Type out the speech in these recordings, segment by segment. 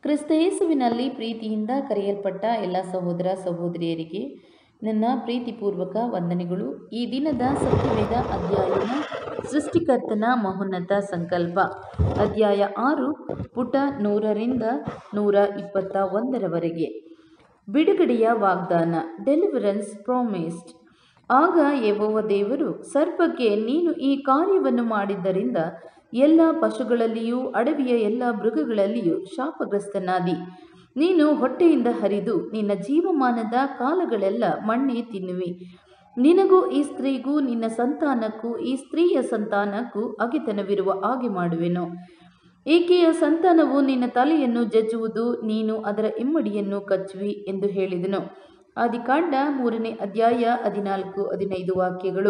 ಕ್ರಿಸ್ತಯೇಸುವಿನಲ್ಲಿ ಪ್ರೀತಿಯಿಂದ ಕರೆಯಲ್ಪಟ್ಟ ಎಲ್ಲ ಸಹೋದರ ಸಹೋದರಿಯರಿಗೆ ನನ್ನ ಪ್ರೀತಿಪೂರ್ವಕ ವಂದನೆಗಳು ಈ ದಿನದ ಸತ್ಯವೇದ ಅಧ್ಯಾಯನ ಸೃಷ್ಟಿಕರ್ತನ ಮಹೋನ್ನತ ಸಂಕಲ್ಪ ಅಧ್ಯಾಯ ಆರು ಪುಟ ನೂರರಿಂದ ನೂರ ಇಪ್ಪತ್ತ ಒಂದರವರೆಗೆ ಬಿಡುಗಡೆಯ ವಾಗ್ದಾನ ಡೆಲಿವರೆನ್ಸ್ ಪ್ರಾಮಿಸ್ಡ್ ಆಗ ಯೆಹೋವ ದೇವರು ಸರ್ಪಕ್ಕೆ ನೀನು ಈ ಕಾರ್ಯವನ್ನು ಮಾಡಿದ್ದರಿಂದ ಎಲ್ಲ ಪಶುಗಳಲ್ಲಿಯೂ ಅಡವಿಯ ಎಲ್ಲ ಮೃಗಗಳಲ್ಲಿಯೂ ಶಾಪಗ್ರಸ್ತನಾದಿ ನೀನು ಹೊಟ್ಟೆಯಿಂದ ಹರಿದು ನಿನ್ನ ಜೀವಮಾನದ ಕಾಲಗಳೆಲ್ಲ ಮಣ್ಣೆ ತಿನ್ನುವಿ ನಿನಗೂ ಈ ಸ್ತ್ರೀಗೂ ನಿನ್ನ ಸಂತಾನಕ್ಕೂ ಈ ಸ್ತ್ರೀಯ ಸಂತಾನಕ್ಕೂ ಅಗೆತನವಿರುವ ಹಾಗೆ ಮಾಡುವೆನು ಈಕೆಯ ಸಂತಾನವು ನಿನ್ನ ತಲೆಯನ್ನು ಜಜ್ಜುವುದು ನೀನು ಅದರ ಇಮ್ಮಡಿಯನ್ನು ಕಚ್ಚುವಿ ಎಂದು ಹೇಳಿದನು ಆದಿಕಾಂಡ ಮೂರನೇ ಅಧ್ಯಾಯ ಹದಿನಾಲ್ಕು ಹದಿನೈದು ವಾಕ್ಯಗಳು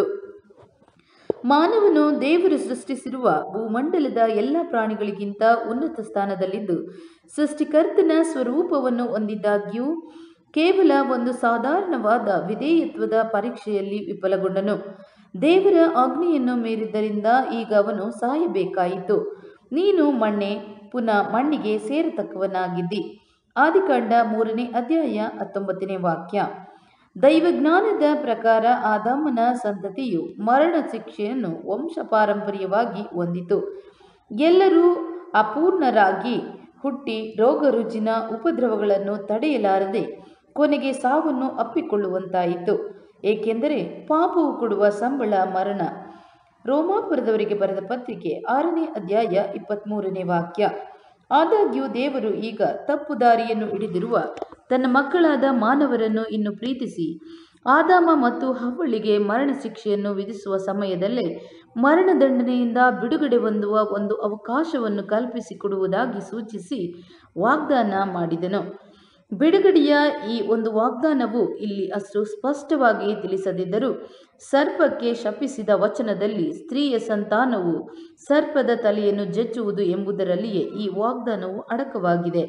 ಮಾನವನು ದೇವರು ಸೃಷ್ಟಿಸಿರುವ ಭೂಮಂಡಲದ ಎಲ್ಲ ಪ್ರಾಣಿಗಳಿಗಿಂತ ಉನ್ನತ ಸ್ಥಾನದಲ್ಲಿದ್ದು ಸೃಷ್ಟಿಕರ್ತನ ಸ್ವರೂಪವನ್ನು ಹೊಂದಿದ್ದಾಗ್ಯೂ ಕೇವಲ ಒಂದು ಸಾಧಾರಣವಾದ ವಿಧೇಯತ್ವದ ಪರೀಕ್ಷೆಯಲ್ಲಿ ವಿಫಲಗೊಂಡನು ದೇವರ ಆಜ್ಞೆಯನ್ನು ಮೀರಿದ್ದರಿಂದ ಈಗ ಅವನು ಸಾಯಬೇಕಾಯಿತು ನೀನು ಮಣ್ಣೆ ಪುನಃ ಮಣ್ಣಿಗೆ ಸೇರತಕ್ಕವನಾಗಿದ್ದಿ ಆದಿಕಾಂಡ ಮೂರನೇ ಅಧ್ಯಾಯ ಹತ್ತೊಂಬತ್ತನೇ ವಾಕ್ಯ ದೈವಜ್ಞಾನದ ಪ್ರಕಾರ ಆದಾಮನ ಸಂತತಿಯು ಮರಣ ಶಿಕ್ಷೆಯನ್ನು ವಂಶ ಪಾರಂಪರ್ಯವಾಗಿ ಹೊಂದಿತು ಎಲ್ಲರೂ ಅಪೂರ್ಣರಾಗಿ ಹುಟ್ಟಿ ರೋಗ ರುಜಿನ ಉಪದ್ರವಗಳನ್ನು ತಡೆಯಲಾರದೆ ಕೊನೆಗೆ ಸಾವನ್ನು ಅಪ್ಪಿಕೊಳ್ಳುವಂತಾಯಿತು ಏಕೆಂದರೆ ಪಾಪವು ಕೊಡುವ ಸಂಬಳ ಮರಣ ರೋಮಾಪುರದವರಿಗೆ ಬರೆದ ಪತ್ರಿಕೆ ಆರನೇ ಅಧ್ಯಾಯ ಇಪ್ಪತ್ತ್ಮೂರನೇ ವಾಕ್ಯ ಆದಾಗ್ಯೂ ದೇವರು ಈಗ ತಪ್ಪು ದಾರಿಯನ್ನು ಹಿಡಿದಿರುವ ತನ್ನ ಮಕ್ಕಳಾದ ಮಾನವರನ್ನು ಇನ್ನು ಪ್ರೀತಿಸಿ ಆದಾಮ ಮತ್ತು ಹವ್ವಳಿಗೆ ಮರಣ ಶಿಕ್ಷೆಯನ್ನು ವಿಧಿಸುವ ಸಮಯದಲ್ಲೇ ಮರಣದಂಡನೆಯಿಂದ ಬಿಡುಗಡೆ ಹೊಂದುವ ಒಂದು ಅವಕಾಶವನ್ನು ಕಲ್ಪಿಸಿಕೊಡುವುದಾಗಿ ಸೂಚಿಸಿ ವಾಗ್ದಾನ ಮಾಡಿದನು ಬಿಡುಗಡೆಯ ಈ ಒಂದು ವಾಗ್ದಾನವು ಇಲ್ಲಿ ಅಷ್ಟು ಸ್ಪಷ್ಟವಾಗಿ ತಿಳಿಸದಿದ್ದರೂ ಸರ್ಪಕ್ಕೆ ಶಪಿಸಿದ ವಚನದಲ್ಲಿ ಸ್ತ್ರೀಯ ಸಂತಾನವು ಸರ್ಪದ ತಲೆಯನ್ನು ಜಜ್ಜುವುದು ಎಂಬುದರಲ್ಲಿಯೇ ಈ ವಾಗ್ದಾನವು ಅಡಕವಾಗಿದೆ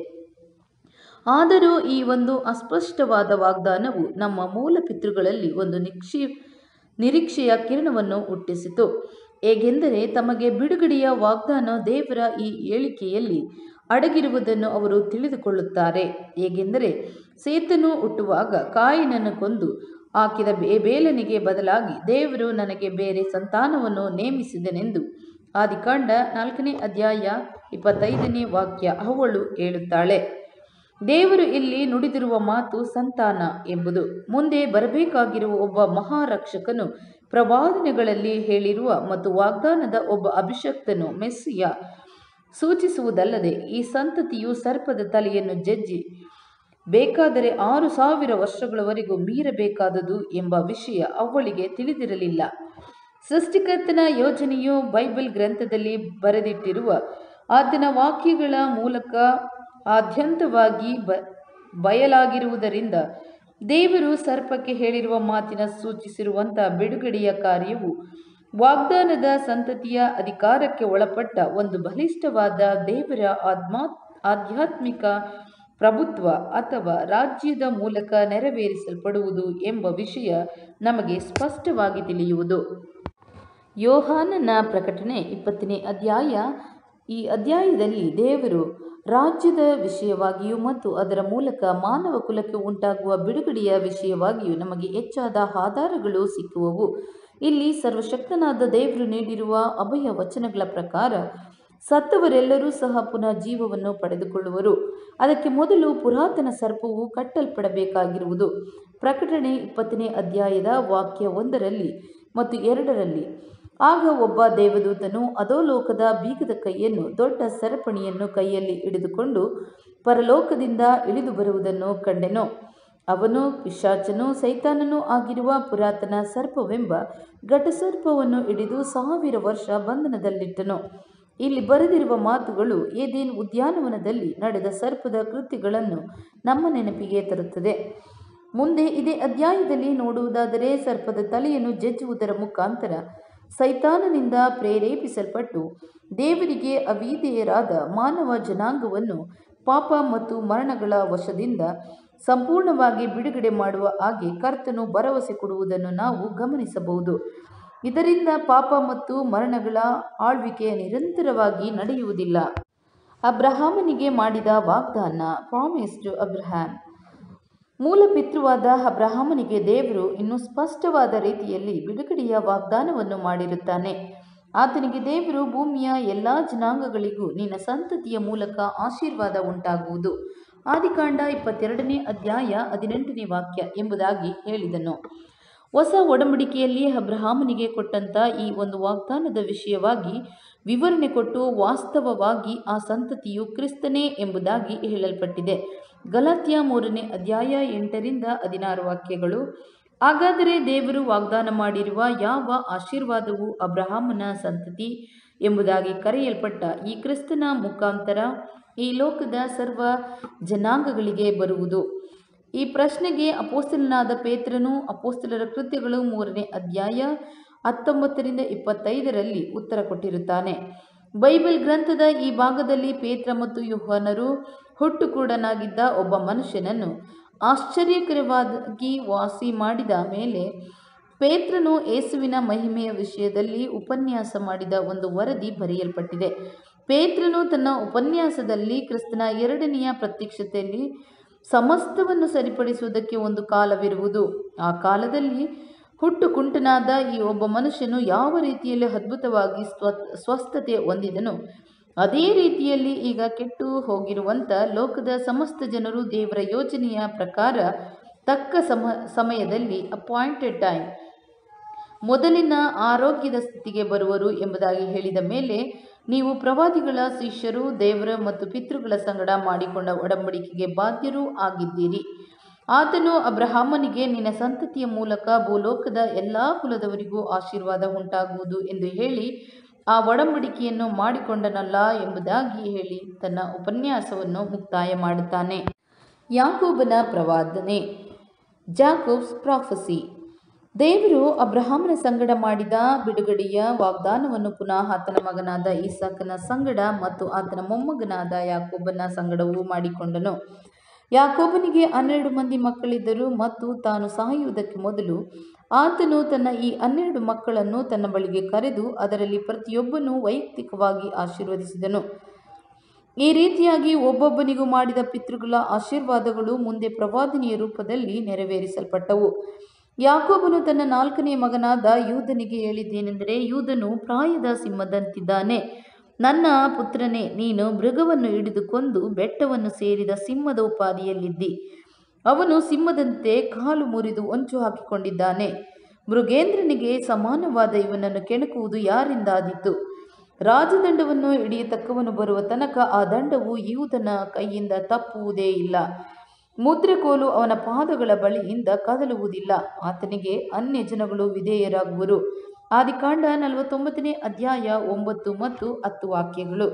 ಆದರೂ ಈ ಒಂದು ಅಸ್ಪಷ್ಟವಾದ ವಾಗ್ದಾನವು ನಮ್ಮ ಮೂಲ ಪಿತೃಗಳಲ್ಲಿ ಒಂದು ನಿಕ್ಷಿ ನಿರೀಕ್ಷೆಯ ಕಿರಣವನ್ನು ಹುಟ್ಟಿಸಿತು ಹೇಗೆಂದರೆ ತಮಗೆ ಬಿಡುಗಡೆಯ ವಾಗ್ದಾನ ದೇವರ ಈ ಹೇಳಿಕೆಯಲ್ಲಿ ಅಡಗಿರುವುದನ್ನು ಅವರು ತಿಳಿದುಕೊಳ್ಳುತ್ತಾರೆ ಹೇಗೆಂದರೆ ಸೇತನು ಹುಟ್ಟುವಾಗ ಕಾಯಿನನ್ನು ಕೊಂದು ಹಾಕಿದ ಬೇಲನಿಗೆ ಬದಲಾಗಿ ದೇವರು ನನಗೆ ಬೇರೆ ಸಂತಾನವನ್ನು ನೇಮಿಸಿದನೆಂದು ಆದಿಕಾಂಡ ನಾಲ್ಕನೇ ಅಧ್ಯಾಯ ಇಪ್ಪತ್ತೈದನೇ ವಾಕ್ಯ ಅವಳು ಹೇಳುತ್ತಾಳೆ ದೇವರು ಇಲ್ಲಿ ನುಡಿದಿರುವ ಮಾತು ಸಂತಾನ ಎಂಬುದು ಮುಂದೆ ಬರಬೇಕಾಗಿರುವ ಒಬ್ಬ ಮಹಾರಕ್ಷಕನು ಪ್ರವಾದನೆಗಳಲ್ಲಿ ಹೇಳಿರುವ ಮತ್ತು ವಾಗ್ದಾನದ ಒಬ್ಬ ಅಭಿಷಕ್ತನು ಮೆಸ್ಸಿಯ ಸೂಚಿಸುವುದಲ್ಲದೆ ಈ ಸಂತತಿಯು ಸರ್ಪದ ತಲೆಯನ್ನು ಜಜ್ಜಿ ಬೇಕಾದರೆ ಆರು ಸಾವಿರ ವರ್ಷಗಳವರೆಗೂ ಮೀರಬೇಕಾದದು ಎಂಬ ವಿಷಯ ಅವಳಿಗೆ ತಿಳಿದಿರಲಿಲ್ಲ ಸೃಷ್ಟಿಕರ್ತನ ಯೋಜನೆಯು ಬೈಬಲ್ ಗ್ರಂಥದಲ್ಲಿ ಬರೆದಿಟ್ಟಿರುವ ಆತನ ವಾಕ್ಯಗಳ ಮೂಲಕ ಆದ್ಯಂತವಾಗಿ ಬ ಬಯಲಾಗಿರುವುದರಿಂದ ದೇವರು ಸರ್ಪಕ್ಕೆ ಹೇಳಿರುವ ಮಾತಿನ ಸೂಚಿಸಿರುವಂಥ ಬಿಡುಗಡೆಯ ಕಾರ್ಯವು ವಾಗ್ದಾನದ ಸಂತತಿಯ ಅಧಿಕಾರಕ್ಕೆ ಒಳಪಟ್ಟ ಒಂದು ಬಲಿಷ್ಠವಾದ ದೇವರ ಆತ್ಮಾ ಆಧ್ಯಾತ್ಮಿಕ ಪ್ರಭುತ್ವ ಅಥವಾ ರಾಜ್ಯದ ಮೂಲಕ ನೆರವೇರಿಸಲ್ಪಡುವುದು ಎಂಬ ವಿಷಯ ನಮಗೆ ಸ್ಪಷ್ಟವಾಗಿ ತಿಳಿಯುವುದು ಯೋಹಾನನ ಪ್ರಕಟಣೆ ಇಪ್ಪತ್ತನೇ ಅಧ್ಯಾಯ ಈ ಅಧ್ಯಾಯದಲ್ಲಿ ದೇವರು ರಾಜ್ಯದ ವಿಷಯವಾಗಿಯೂ ಮತ್ತು ಅದರ ಮೂಲಕ ಮಾನವ ಕುಲಕ್ಕೆ ಉಂಟಾಗುವ ಬಿಡುಗಡೆಯ ವಿಷಯವಾಗಿಯೂ ನಮಗೆ ಹೆಚ್ಚಾದ ಆಧಾರಗಳು ಸಿಕ್ಕುವವು ಇಲ್ಲಿ ಸರ್ವಶಕ್ತನಾದ ದೇವರು ನೀಡಿರುವ ಅಭಯ ವಚನಗಳ ಪ್ರಕಾರ ಸತ್ತವರೆಲ್ಲರೂ ಸಹ ಪುನಃ ಜೀವವನ್ನು ಪಡೆದುಕೊಳ್ಳುವರು ಅದಕ್ಕೆ ಮೊದಲು ಪುರಾತನ ಸರ್ಪವು ಕಟ್ಟಲ್ಪಡಬೇಕಾಗಿರುವುದು ಪ್ರಕಟಣೆ ಇಪ್ಪತ್ತನೇ ಅಧ್ಯಾಯದ ವಾಕ್ಯ ಒಂದರಲ್ಲಿ ಮತ್ತು ಎರಡರಲ್ಲಿ ಆಗ ಒಬ್ಬ ದೇವದೂತನು ಅಧೋಲೋಕದ ಬೀಗದ ಕೈಯನ್ನು ದೊಡ್ಡ ಸರಪಣಿಯನ್ನು ಕೈಯಲ್ಲಿ ಹಿಡಿದುಕೊಂಡು ಪರಲೋಕದಿಂದ ಇಳಿದು ಬರುವುದನ್ನು ಕಂಡೆನು ಅವನು ಪಿಶಾಚನೂ ಸೈತಾನನೂ ಆಗಿರುವ ಪುರಾತನ ಸರ್ಪವೆಂಬ ಘಟಸರ್ಪವನ್ನು ಹಿಡಿದು ಸಾವಿರ ವರ್ಷ ಬಂಧನದಲ್ಲಿಟ್ಟನು ಇಲ್ಲಿ ಬರೆದಿರುವ ಮಾತುಗಳು ಏದೇನು ಉದ್ಯಾನವನದಲ್ಲಿ ನಡೆದ ಸರ್ಪದ ಕೃತ್ಯಗಳನ್ನು ನಮ್ಮ ನೆನಪಿಗೆ ತರುತ್ತದೆ ಮುಂದೆ ಇದೇ ಅಧ್ಯಾಯದಲ್ಲಿ ನೋಡುವುದಾದರೆ ಸರ್ಪದ ತಲೆಯನ್ನು ಜಜ್ಜುವುದರ ಮುಖಾಂತರ ಸೈತಾನನಿಂದ ಪ್ರೇರೇಪಿಸಲ್ಪಟ್ಟು ದೇವರಿಗೆ ಅವಿಧೇಯರಾದ ಮಾನವ ಜನಾಂಗವನ್ನು ಪಾಪ ಮತ್ತು ಮರಣಗಳ ವಶದಿಂದ ಸಂಪೂರ್ಣವಾಗಿ ಬಿಡುಗಡೆ ಮಾಡುವ ಹಾಗೆ ಕರ್ತನು ಭರವಸೆ ಕೊಡುವುದನ್ನು ನಾವು ಗಮನಿಸಬಹುದು ಇದರಿಂದ ಪಾಪ ಮತ್ತು ಮರಣಗಳ ಆಳ್ವಿಕೆ ನಿರಂತರವಾಗಿ ನಡೆಯುವುದಿಲ್ಲ ಅಬ್ರಹಾಮನಿಗೆ ಮಾಡಿದ ವಾಗ್ದಾನ ಪ್ರಾಮಿಸ್ ಟು ಅಬ್ರಹಾಂ ಮೂಲ ಪಿತೃವಾದ ಅಬ್ರಹಾಮನಿಗೆ ದೇವರು ಇನ್ನೂ ಸ್ಪಷ್ಟವಾದ ರೀತಿಯಲ್ಲಿ ಬಿಡುಗಡೆಯ ವಾಗ್ದಾನವನ್ನು ಮಾಡಿರುತ್ತಾನೆ ಆತನಿಗೆ ದೇವರು ಭೂಮಿಯ ಎಲ್ಲ ಜನಾಂಗಗಳಿಗೂ ನಿನ್ನ ಸಂತತಿಯ ಮೂಲಕ ಆಶೀರ್ವಾದ ಉಂಟಾಗುವುದು ಆದಿಕಾಂಡ ಇಪ್ಪತ್ತೆರಡನೇ ಅಧ್ಯಾಯ ಹದಿನೆಂಟನೇ ವಾಕ್ಯ ಎಂಬುದಾಗಿ ಹೇಳಿದನು ಹೊಸ ಒಡಂಬಡಿಕೆಯಲ್ಲಿ ಅಬ್ರಹಾಮನಿಗೆ ಕೊಟ್ಟಂತ ಈ ಒಂದು ವಾಗ್ದಾನದ ವಿಷಯವಾಗಿ ವಿವರಣೆ ಕೊಟ್ಟು ವಾಸ್ತವವಾಗಿ ಆ ಸಂತತಿಯು ಕ್ರಿಸ್ತನೇ ಎಂಬುದಾಗಿ ಹೇಳಲ್ಪಟ್ಟಿದೆ ಗಲಾತ್ಯ ಮೂರನೇ ಅಧ್ಯಾಯ ಎಂಟರಿಂದ ಹದಿನಾರು ವಾಕ್ಯಗಳು ಹಾಗಾದರೆ ದೇವರು ವಾಗ್ದಾನ ಮಾಡಿರುವ ಯಾವ ಆಶೀರ್ವಾದವು ಅಬ್ರಹಾಮನ ಸಂತತಿ ಎಂಬುದಾಗಿ ಕರೆಯಲ್ಪಟ್ಟ ಈ ಕ್ರಿಸ್ತನ ಮುಖಾಂತರ ಈ ಲೋಕದ ಸರ್ವ ಜನಾಂಗಗಳಿಗೆ ಬರುವುದು ಈ ಪ್ರಶ್ನೆಗೆ ಅಪೋಸ್ತಲನಾದ ಪೇತ್ರನು ಅಪೋಸ್ತಲರ ಕೃತ್ಯಗಳು ಮೂರನೇ ಅಧ್ಯಾಯ ಹತ್ತೊಂಬತ್ತರಿಂದ ಇಪ್ಪತ್ತೈದರಲ್ಲಿ ಉತ್ತರ ಕೊಟ್ಟಿರುತ್ತಾನೆ ಬೈಬಲ್ ಗ್ರಂಥದ ಈ ಭಾಗದಲ್ಲಿ ಪೇತ್ರ ಮತ್ತು ಯುಹಾನರು ಹುಟ್ಟುಕೂಡನಾಗಿದ್ದ ಒಬ್ಬ ಮನುಷ್ಯನನ್ನು ಆಶ್ಚರ್ಯಕರವಾಗಿ ವಾಸಿ ಮಾಡಿದ ಮೇಲೆ ಪೇತ್ರನು ಯೇಸುವಿನ ಮಹಿಮೆಯ ವಿಷಯದಲ್ಲಿ ಉಪನ್ಯಾಸ ಮಾಡಿದ ಒಂದು ವರದಿ ಬರೆಯಲ್ಪಟ್ಟಿದೆ ಪೇತ್ರನು ತನ್ನ ಉಪನ್ಯಾಸದಲ್ಲಿ ಕ್ರಿಸ್ತನ ಎರಡನೆಯ ಪ್ರತ್ಯಕ್ಷತೆಯಲ್ಲಿ ಸಮಸ್ತವನ್ನು ಸರಿಪಡಿಸುವುದಕ್ಕೆ ಒಂದು ಕಾಲವಿರುವುದು ಆ ಕಾಲದಲ್ಲಿ ಹುಟ್ಟು ಕುಂಟನಾದ ಈ ಒಬ್ಬ ಮನುಷ್ಯನು ಯಾವ ರೀತಿಯಲ್ಲಿ ಅದ್ಭುತವಾಗಿ ಸ್ವ ಸ್ವಸ್ಥತೆ ಹೊಂದಿದನು ಅದೇ ರೀತಿಯಲ್ಲಿ ಈಗ ಕೆಟ್ಟು ಹೋಗಿರುವಂಥ ಲೋಕದ ಸಮಸ್ತ ಜನರು ದೇವರ ಯೋಜನೆಯ ಪ್ರಕಾರ ತಕ್ಕ ಸಮ ಸಮಯದಲ್ಲಿ ಅಪಾಯಿಂಟೆಡ್ ಟೈಮ್ ಮೊದಲಿನ ಆರೋಗ್ಯದ ಸ್ಥಿತಿಗೆ ಬರುವರು ಎಂಬುದಾಗಿ ಹೇಳಿದ ಮೇಲೆ ನೀವು ಪ್ರವಾದಿಗಳ ಶಿಷ್ಯರು ದೇವರ ಮತ್ತು ಪಿತೃಗಳ ಸಂಗಡ ಮಾಡಿಕೊಂಡ ಒಡಂಬಡಿಕೆಗೆ ಬಾಧ್ಯರೂ ಆಗಿದ್ದೀರಿ ಆತನು ಅಬ್ರಹಾಮನಿಗೆ ನಿನ್ನ ಸಂತತಿಯ ಮೂಲಕ ಭೂಲೋಕದ ಎಲ್ಲ ಕುಲದವರಿಗೂ ಆಶೀರ್ವಾದ ಉಂಟಾಗುವುದು ಎಂದು ಹೇಳಿ ಆ ಒಡಂಬಡಿಕೆಯನ್ನು ಮಾಡಿಕೊಂಡನಲ್ಲ ಎಂಬುದಾಗಿ ಹೇಳಿ ತನ್ನ ಉಪನ್ಯಾಸವನ್ನು ಮುಕ್ತಾಯ ಮಾಡುತ್ತಾನೆ ಯಾಕೋಬನ ಪ್ರವಾದನೆ ಜಾಕೋಬ್ಸ್ ಪ್ರಾಫಸಿ ದೇವರು ಅಬ್ರಹಾಮನ ಸಂಗಡ ಮಾಡಿದ ಬಿಡುಗಡೆಯ ವಾಗ್ದಾನವನ್ನು ಪುನಃ ಆತನ ಮಗನಾದ ಈಸಾಕನ ಸಂಗಡ ಮತ್ತು ಆತನ ಮೊಮ್ಮಗನಾದ ಯಾಕೋಬನ ಸಂಗಡವೂ ಮಾಡಿಕೊಂಡನು ಯಾಕೋಬನಿಗೆ ಹನ್ನೆರಡು ಮಂದಿ ಮಕ್ಕಳಿದ್ದರು ಮತ್ತು ತಾನು ಸಾಯುವುದಕ್ಕೆ ಮೊದಲು ಆತನು ತನ್ನ ಈ ಹನ್ನೆರಡು ಮಕ್ಕಳನ್ನು ತನ್ನ ಬಳಿಗೆ ಕರೆದು ಅದರಲ್ಲಿ ಪ್ರತಿಯೊಬ್ಬನೂ ವೈಯಕ್ತಿಕವಾಗಿ ಆಶೀರ್ವದಿಸಿದನು ಈ ರೀತಿಯಾಗಿ ಒಬ್ಬೊಬ್ಬನಿಗೂ ಮಾಡಿದ ಪಿತೃಗಳ ಆಶೀರ್ವಾದಗಳು ಮುಂದೆ ಪ್ರವಾದನೆಯ ರೂಪದಲ್ಲಿ ನೆರವೇರಿಸಲ್ಪಟ್ಟವು ಯಾಕೋಬನು ತನ್ನ ನಾಲ್ಕನೇ ಮಗನಾದ ಯೂದನಿಗೆ ಹೇಳಿದ್ದೇನೆಂದರೆ ಯೂದನು ಪ್ರಾಯದ ಸಿಂಹದಂತಿದ್ದಾನೆ ನನ್ನ ಪುತ್ರನೇ ನೀನು ಮೃಗವನ್ನು ಹಿಡಿದು ಕೊಂದು ಬೆಟ್ಟವನ್ನು ಸೇರಿದ ಸಿಂಹದ ಉಪಾದಿಯಲ್ಲಿದ್ದಿ ಅವನು ಸಿಂಹದಂತೆ ಕಾಲು ಮುರಿದು ಹೊಂಚು ಹಾಕಿಕೊಂಡಿದ್ದಾನೆ ಮೃಗೇಂದ್ರನಿಗೆ ಸಮಾನವಾದ ಇವನನ್ನು ಕೆಣಕುವುದು ಯಾರಿಂದಾದೀತು ರಾಜದಂಡವನ್ನು ಹಿಡಿಯತಕ್ಕವನು ಬರುವ ತನಕ ಆ ದಂಡವು ಯೂದನ ಕೈಯಿಂದ ತಪ್ಪುವುದೇ ಇಲ್ಲ ಮುದ್ರೆಕೋಲು ಅವನ ಪಾದಗಳ ಬಳಿಯಿಂದ ಕದಲುವುದಿಲ್ಲ ಆತನಿಗೆ ಅನ್ಯ ಜನಗಳು ವಿಧೇಯರಾಗುವರು ಆದಿಕಾಂಡ ನಲವತ್ತೊಂಬತ್ತನೇ ಅಧ್ಯಾಯ ಒಂಬತ್ತು ಮತ್ತು ಹತ್ತು ವಾಕ್ಯಗಳು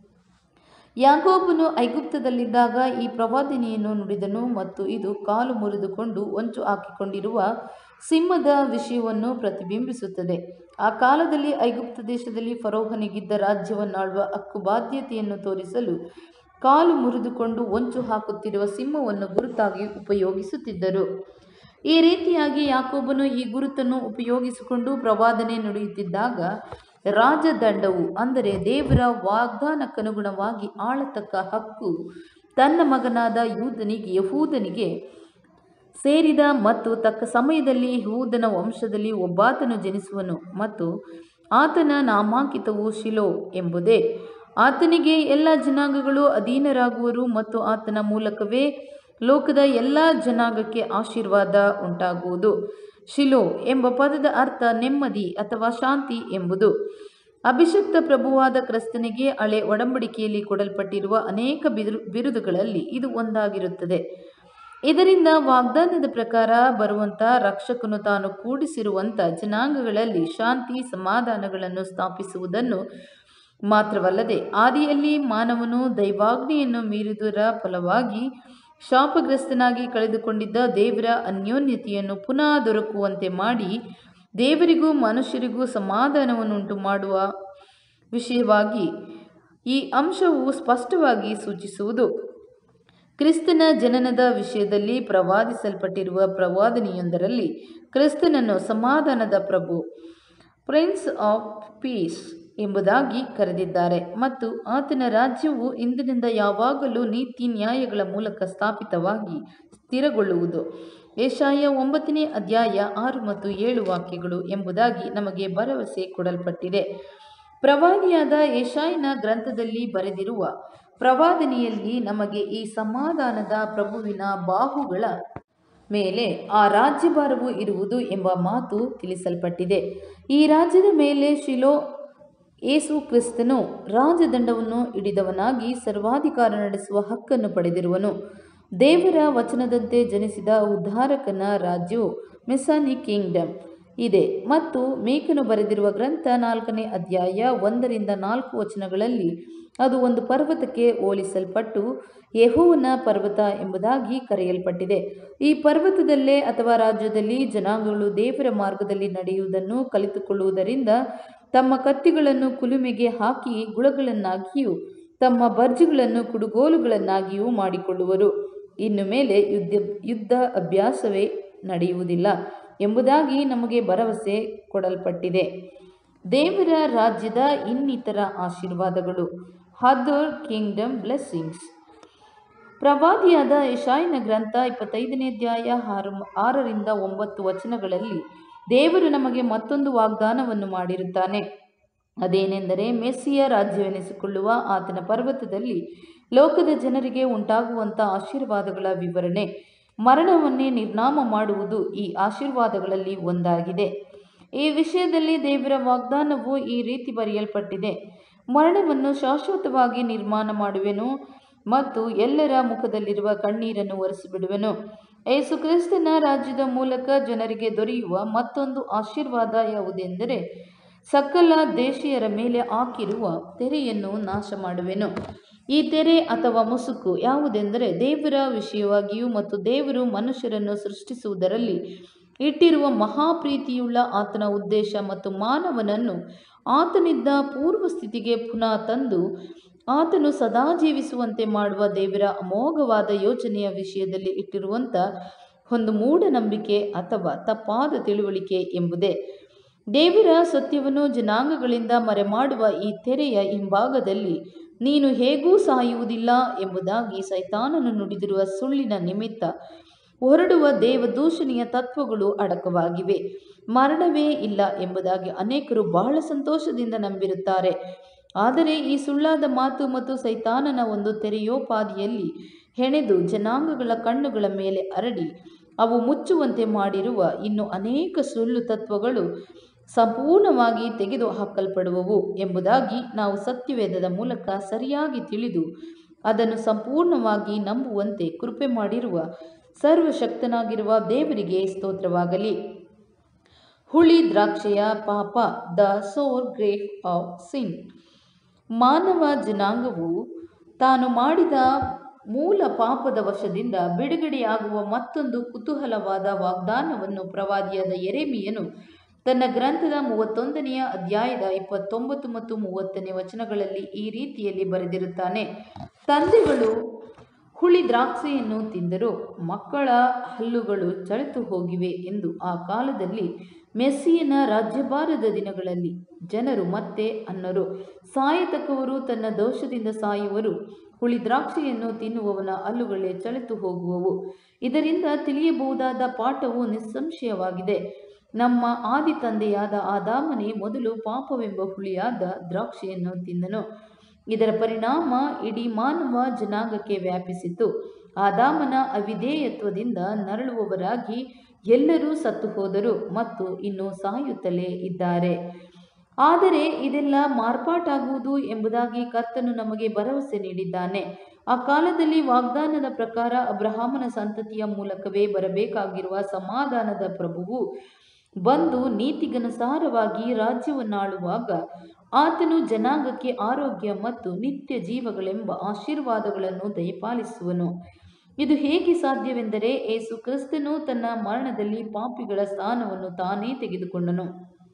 ಯಾಕೋಬನು ಐಗುಪ್ತದಲ್ಲಿದ್ದಾಗ ಈ ಪ್ರವಾದಿನಿಯನ್ನು ನುಡಿದನು ಮತ್ತು ಇದು ಕಾಲು ಮುರಿದುಕೊಂಡು ಹೊಂಚು ಹಾಕಿಕೊಂಡಿರುವ ಸಿಂಹದ ವಿಷಯವನ್ನು ಪ್ರತಿಬಿಂಬಿಸುತ್ತದೆ ಆ ಕಾಲದಲ್ಲಿ ಐಗುಪ್ತ ದೇಶದಲ್ಲಿ ಫರೋಹನಿಗಿದ್ದ ರಾಜ್ಯವನ್ನಾಳುವ ಹಕ್ಕು ಬಾಧ್ಯತೆಯನ್ನು ತೋರಿಸಲು ಕಾಲು ಮುರಿದುಕೊಂಡು ಹೊಂಚು ಹಾಕುತ್ತಿರುವ ಸಿಂಹವನ್ನು ಗುರುತಾಗಿ ಉಪಯೋಗಿಸುತ್ತಿದ್ದರು ಈ ರೀತಿಯಾಗಿ ಯಾಕೋಬನು ಈ ಗುರುತನ್ನು ಉಪಯೋಗಿಸಿಕೊಂಡು ಪ್ರವಾದನೆ ನುಡಿಯುತ್ತಿದ್ದಾಗ ರಾಜದಂಡವು ಅಂದರೆ ದೇವರ ವಾಗ್ದಾನಕ್ಕನುಗುಣವಾಗಿ ಆಳತಕ್ಕ ಹಕ್ಕು ತನ್ನ ಮಗನಾದ ಯೂದನಿಗೆ ಯಹೂದನಿಗೆ ಸೇರಿದ ಮತ್ತು ತಕ್ಕ ಸಮಯದಲ್ಲಿ ಯಹೂದನ ವಂಶದಲ್ಲಿ ಒಬ್ಬಾತನು ಜನಿಸುವನು ಮತ್ತು ಆತನ ನಾಮಾಂಕಿತವು ಶಿಲೋ ಎಂಬುದೇ ಆತನಿಗೆ ಎಲ್ಲ ಜನಾಂಗಗಳು ಅಧೀನರಾಗುವರು ಮತ್ತು ಆತನ ಮೂಲಕವೇ ಲೋಕದ ಎಲ್ಲ ಜನಾಂಗಕ್ಕೆ ಆಶೀರ್ವಾದ ಉಂಟಾಗುವುದು ಶಿಲೋ ಎಂಬ ಪದದ ಅರ್ಥ ನೆಮ್ಮದಿ ಅಥವಾ ಶಾಂತಿ ಎಂಬುದು ಅಭಿಷಕ್ತ ಪ್ರಭುವಾದ ಕ್ರಿಸ್ತನಿಗೆ ಹಳೆ ಒಡಂಬಡಿಕೆಯಲ್ಲಿ ಕೊಡಲ್ಪಟ್ಟಿರುವ ಅನೇಕ ಬಿರು ಬಿರುದುಗಳಲ್ಲಿ ಇದು ಒಂದಾಗಿರುತ್ತದೆ ಇದರಿಂದ ವಾಗ್ದಾನದ ಪ್ರಕಾರ ಬರುವಂತ ರಕ್ಷಕನು ತಾನು ಕೂಡಿಸಿರುವಂತ ಜನಾಂಗಗಳಲ್ಲಿ ಶಾಂತಿ ಸಮಾಧಾನಗಳನ್ನು ಸ್ಥಾಪಿಸುವುದನ್ನು ಮಾತ್ರವಲ್ಲದೆ ಆದಿಯಲ್ಲಿ ಮಾನವನು ದೈವಾಜ್ಞೆಯನ್ನು ಮೀರಿದುದರ ಫಲವಾಗಿ ಶಾಪಗ್ರಸ್ತನಾಗಿ ಕಳೆದುಕೊಂಡಿದ್ದ ದೇವರ ಅನ್ಯೋನ್ಯತೆಯನ್ನು ಪುನಃ ದೊರಕುವಂತೆ ಮಾಡಿ ದೇವರಿಗೂ ಮನುಷ್ಯರಿಗೂ ಸಮಾಧಾನವನ್ನುಂಟು ಮಾಡುವ ವಿಷಯವಾಗಿ ಈ ಅಂಶವು ಸ್ಪಷ್ಟವಾಗಿ ಸೂಚಿಸುವುದು ಕ್ರಿಸ್ತನ ಜನನದ ವಿಷಯದಲ್ಲಿ ಪ್ರವಾದಿಸಲ್ಪಟ್ಟಿರುವ ಪ್ರವಾದನೆಯೊಂದರಲ್ಲಿ ಕ್ರಿಸ್ತನನ್ನು ಸಮಾಧಾನದ ಪ್ರಭು ಪ್ರಿನ್ಸ್ ಆಫ್ ಪೀಸ್ ಎಂಬುದಾಗಿ ಕರೆದಿದ್ದಾರೆ ಮತ್ತು ಆತನ ರಾಜ್ಯವು ಇಂದಿನಿಂದ ಯಾವಾಗಲೂ ನೀತಿ ನ್ಯಾಯಗಳ ಮೂಲಕ ಸ್ಥಾಪಿತವಾಗಿ ಸ್ಥಿರಗೊಳ್ಳುವುದು ಏಷಾಯ ಒಂಬತ್ತನೇ ಅಧ್ಯಾಯ ಆರು ಮತ್ತು ಏಳು ವಾಕ್ಯಗಳು ಎಂಬುದಾಗಿ ನಮಗೆ ಭರವಸೆ ಕೊಡಲ್ಪಟ್ಟಿದೆ ಪ್ರವಾದಿಯಾದ ಏಷಾಯನ ಗ್ರಂಥದಲ್ಲಿ ಬರೆದಿರುವ ಪ್ರವಾದನೆಯಲ್ಲಿ ನಮಗೆ ಈ ಸಮಾಧಾನದ ಪ್ರಭುವಿನ ಬಾಹುಗಳ ಮೇಲೆ ಆ ರಾಜ್ಯಭಾರವು ಇರುವುದು ಎಂಬ ಮಾತು ತಿಳಿಸಲ್ಪಟ್ಟಿದೆ ಈ ರಾಜ್ಯದ ಮೇಲೆ ಶಿಲೋ ಏಸು ಕ್ರಿಸ್ತನು ರಾಜದಂಡವನ್ನು ಹಿಡಿದವನಾಗಿ ಸರ್ವಾಧಿಕಾರ ನಡೆಸುವ ಹಕ್ಕನ್ನು ಪಡೆದಿರುವನು ದೇವರ ವಚನದಂತೆ ಜನಿಸಿದ ಉದ್ಧಾರಕನ ರಾಜ್ಯವು ಮೆಸಾನಿ ಕಿಂಗ್ಡಮ್ ಇದೆ ಮತ್ತು ಮೇಕನು ಬರೆದಿರುವ ಗ್ರಂಥ ನಾಲ್ಕನೇ ಅಧ್ಯಾಯ ಒಂದರಿಂದ ನಾಲ್ಕು ವಚನಗಳಲ್ಲಿ ಅದು ಒಂದು ಪರ್ವತಕ್ಕೆ ಹೋಲಿಸಲ್ಪಟ್ಟು ಯೆಹೋವನ ಪರ್ವತ ಎಂಬುದಾಗಿ ಕರೆಯಲ್ಪಟ್ಟಿದೆ ಈ ಪರ್ವತದಲ್ಲೇ ಅಥವಾ ರಾಜ್ಯದಲ್ಲಿ ಜನಾಂಗಗಳು ದೇವರ ಮಾರ್ಗದಲ್ಲಿ ನಡೆಯುವುದನ್ನು ಕಲಿತುಕೊಳ್ಳುವುದರಿಂದ ತಮ್ಮ ಕತ್ತಿಗಳನ್ನು ಕುಲುಮೆಗೆ ಹಾಕಿ ಗುಳಗಳನ್ನಾಗಿಯೂ ತಮ್ಮ ಬರ್ಜಿಗಳನ್ನು ಕುಡುಗೋಲುಗಳನ್ನಾಗಿಯೂ ಮಾಡಿಕೊಳ್ಳುವರು ಇನ್ನು ಮೇಲೆ ಯುದ್ಧ ಯುದ್ಧ ಅಭ್ಯಾಸವೇ ನಡೆಯುವುದಿಲ್ಲ ಎಂಬುದಾಗಿ ನಮಗೆ ಭರವಸೆ ಕೊಡಲ್ಪಟ್ಟಿದೆ ದೇವರ ರಾಜ್ಯದ ಇನ್ನಿತರ ಆಶೀರ್ವಾದಗಳು ಹದರ್ ಕಿಂಗ್ಡಮ್ ಬ್ಲೆಸ್ಸಿಂಗ್ಸ್ ಪ್ರವಾದಿಯಾದ ಯಶಾಯನ ಗ್ರಂಥ ಇಪ್ಪತ್ತೈದನೇ ಅಧ್ಯಾಯ ಆರು ಆರರಿಂದ ಒಂಬತ್ತು ವಚನಗಳಲ್ಲಿ ದೇವರು ನಮಗೆ ಮತ್ತೊಂದು ವಾಗ್ದಾನವನ್ನು ಮಾಡಿರುತ್ತಾನೆ ಅದೇನೆಂದರೆ ಮೆಸ್ಸಿಯ ರಾಜ್ಯವೆನಿಸಿಕೊಳ್ಳುವ ಆತನ ಪರ್ವತದಲ್ಲಿ ಲೋಕದ ಜನರಿಗೆ ಉಂಟಾಗುವಂಥ ಆಶೀರ್ವಾದಗಳ ವಿವರಣೆ ಮರಣವನ್ನೇ ನಿರ್ನಾಮ ಮಾಡುವುದು ಈ ಆಶೀರ್ವಾದಗಳಲ್ಲಿ ಒಂದಾಗಿದೆ ಈ ವಿಷಯದಲ್ಲಿ ದೇವರ ವಾಗ್ದಾನವು ಈ ರೀತಿ ಬರೆಯಲ್ಪಟ್ಟಿದೆ ಮರಣವನ್ನು ಶಾಶ್ವತವಾಗಿ ನಿರ್ಮಾಣ ಮಾಡುವೆನು ಮತ್ತು ಎಲ್ಲರ ಮುಖದಲ್ಲಿರುವ ಕಣ್ಣೀರನ್ನು ಒರೆಸಿಬಿಡುವೆನು ಯೇಸು ಕ್ರಿಸ್ತನ ರಾಜ್ಯದ ಮೂಲಕ ಜನರಿಗೆ ದೊರೆಯುವ ಮತ್ತೊಂದು ಆಶೀರ್ವಾದ ಯಾವುದೆಂದರೆ ಸಕಲ ದೇಶೀಯರ ಮೇಲೆ ಹಾಕಿರುವ ತೆರೆಯನ್ನು ನಾಶ ಮಾಡುವೆನು ಈ ತೆರೆ ಅಥವಾ ಮುಸುಕು ಯಾವುದೆಂದರೆ ದೇವರ ವಿಷಯವಾಗಿಯೂ ಮತ್ತು ದೇವರು ಮನುಷ್ಯರನ್ನು ಸೃಷ್ಟಿಸುವುದರಲ್ಲಿ ಇಟ್ಟಿರುವ ಮಹಾಪ್ರೀತಿಯುಳ್ಳ ಆತನ ಉದ್ದೇಶ ಮತ್ತು ಮಾನವನನ್ನು ಆತನಿದ್ದ ಪೂರ್ವ ಸ್ಥಿತಿಗೆ ಪುನಃ ತಂದು ಆತನು ಸದಾ ಜೀವಿಸುವಂತೆ ಮಾಡುವ ದೇವರ ಅಮೋಘವಾದ ಯೋಜನೆಯ ವಿಷಯದಲ್ಲಿ ಇಟ್ಟಿರುವಂಥ ಒಂದು ಮೂಢನಂಬಿಕೆ ಅಥವಾ ತಪ್ಪಾದ ತಿಳುವಳಿಕೆ ಎಂಬುದೇ ದೇವರ ಸತ್ಯವನ್ನು ಜನಾಂಗಗಳಿಂದ ಮರೆಮಾಡುವ ಈ ತೆರೆಯ ಹಿಂಭಾಗದಲ್ಲಿ ನೀನು ಹೇಗೂ ಸಾಯುವುದಿಲ್ಲ ಎಂಬುದಾಗಿ ಸೈತಾನನು ನುಡಿದಿರುವ ಸುಳ್ಳಿನ ನಿಮಿತ್ತ ಹೊರಡುವ ದೇವದೂಷಣೆಯ ತತ್ವಗಳು ಅಡಕವಾಗಿವೆ ಮರಣವೇ ಇಲ್ಲ ಎಂಬುದಾಗಿ ಅನೇಕರು ಬಹಳ ಸಂತೋಷದಿಂದ ನಂಬಿರುತ್ತಾರೆ ಆದರೆ ಈ ಸುಳ್ಳಾದ ಮಾತು ಮತ್ತು ಸೈತಾನನ ಒಂದು ತೆರೆಯೋಪಾದಿಯಲ್ಲಿ ಹೆಣೆದು ಜನಾಂಗಗಳ ಕಣ್ಣುಗಳ ಮೇಲೆ ಹರಡಿ ಅವು ಮುಚ್ಚುವಂತೆ ಮಾಡಿರುವ ಇನ್ನು ಅನೇಕ ಸುಳ್ಳು ತತ್ವಗಳು ಸಂಪೂರ್ಣವಾಗಿ ತೆಗೆದು ಹಾಕಲ್ಪಡುವವು ಎಂಬುದಾಗಿ ನಾವು ಸತ್ಯವೇದದ ಮೂಲಕ ಸರಿಯಾಗಿ ತಿಳಿದು ಅದನ್ನು ಸಂಪೂರ್ಣವಾಗಿ ನಂಬುವಂತೆ ಕೃಪೆ ಮಾಡಿರುವ ಸರ್ವಶಕ್ತನಾಗಿರುವ ದೇವರಿಗೆ ಸ್ತೋತ್ರವಾಗಲಿ ಹುಳಿ ದ್ರಾಕ್ಷೆಯ ಪಾಪ ದ ಸೋರ್ ಗ್ರೇಫ್ ಆಫ್ ಸಿನ್ ಮಾನವ ಜನಾಂಗವು ತಾನು ಮಾಡಿದ ಮೂಲ ಪಾಪದ ವಶದಿಂದ ಬಿಡುಗಡೆಯಾಗುವ ಮತ್ತೊಂದು ಕುತೂಹಲವಾದ ವಾಗ್ದಾನವನ್ನು ಪ್ರವಾದಿಯಾದ ಎರೆಮಿಯನು ತನ್ನ ಗ್ರಂಥದ ಮೂವತ್ತೊಂದನೆಯ ಅಧ್ಯಾಯದ ಇಪ್ಪತ್ತೊಂಬತ್ತು ಮತ್ತು ಮೂವತ್ತನೇ ವಚನಗಳಲ್ಲಿ ಈ ರೀತಿಯಲ್ಲಿ ಬರೆದಿರುತ್ತಾನೆ ತಂದೆಗಳು ಹುಳಿ ದ್ರಾಕ್ಷಿಯನ್ನು ತಿಂದರು ಮಕ್ಕಳ ಹಲ್ಲುಗಳು ಚಳಿತು ಹೋಗಿವೆ ಎಂದು ಆ ಕಾಲದಲ್ಲಿ ಮೆಸ್ಸಿಯನ ರಾಜ್ಯಭಾರದ ದಿನಗಳಲ್ಲಿ ಜನರು ಮತ್ತೆ ಅನ್ನರು ಸಾಯತಕ್ಕವರು ತನ್ನ ದೋಷದಿಂದ ಸಾಯುವರು ಹುಳಿ ದ್ರಾಕ್ಷಿಯನ್ನು ತಿನ್ನುವವನ ಹಲ್ಲುಗಳೇ ಚಳಿತು ಹೋಗುವವು ಇದರಿಂದ ತಿಳಿಯಬಹುದಾದ ಪಾಠವು ನಿಸ್ಸಂಶಯವಾಗಿದೆ ನಮ್ಮ ಆದಿ ತಂದೆಯಾದ ಆದಾಮನೇ ಮೊದಲು ಪಾಪವೆಂಬ ಹುಳಿಯಾದ ದ್ರಾಕ್ಷಿಯನ್ನು ತಿಂದನು ಇದರ ಪರಿಣಾಮ ಇಡೀ ಮಾನವ ಜನಾಂಗಕ್ಕೆ ವ್ಯಾಪಿಸಿತು ಆದಾಮನ ಅವಿಧೇಯತ್ವದಿಂದ ನರಳುವವರಾಗಿ ಎಲ್ಲರೂ ಸತ್ತು ಹೋದರು ಮತ್ತು ಇನ್ನು ಸಾಯುತ್ತಲೇ ಇದ್ದಾರೆ ಆದರೆ ಇದೆಲ್ಲ ಮಾರ್ಪಾಟಾಗುವುದು ಎಂಬುದಾಗಿ ಕರ್ತನು ನಮಗೆ ಭರವಸೆ ನೀಡಿದ್ದಾನೆ ಆ ಕಾಲದಲ್ಲಿ ವಾಗ್ದಾನದ ಪ್ರಕಾರ ಅಬ್ರಹಾಮನ ಸಂತತಿಯ ಮೂಲಕವೇ ಬರಬೇಕಾಗಿರುವ ಸಮಾಧಾನದ ಪ್ರಭುವು ಬಂದು ನೀತಿಗನುಸಾರವಾಗಿ ರಾಜ್ಯವನ್ನಾಳುವಾಗ ಆತನು ಜನಾಂಗಕ್ಕೆ ಆರೋಗ್ಯ ಮತ್ತು ನಿತ್ಯ ಜೀವಗಳೆಂಬ ಆಶೀರ್ವಾದಗಳನ್ನು ದಯಪಾಲಿಸುವನು ಇದು ಹೇಗೆ ಸಾಧ್ಯವೆಂದರೆ ಏಸು ಕ್ರಿಸ್ತನು ತನ್ನ ಮರಣದಲ್ಲಿ ಪಾಪಿಗಳ ಸ್ಥಾನವನ್ನು ತಾನೇ ತೆಗೆದುಕೊಂಡನು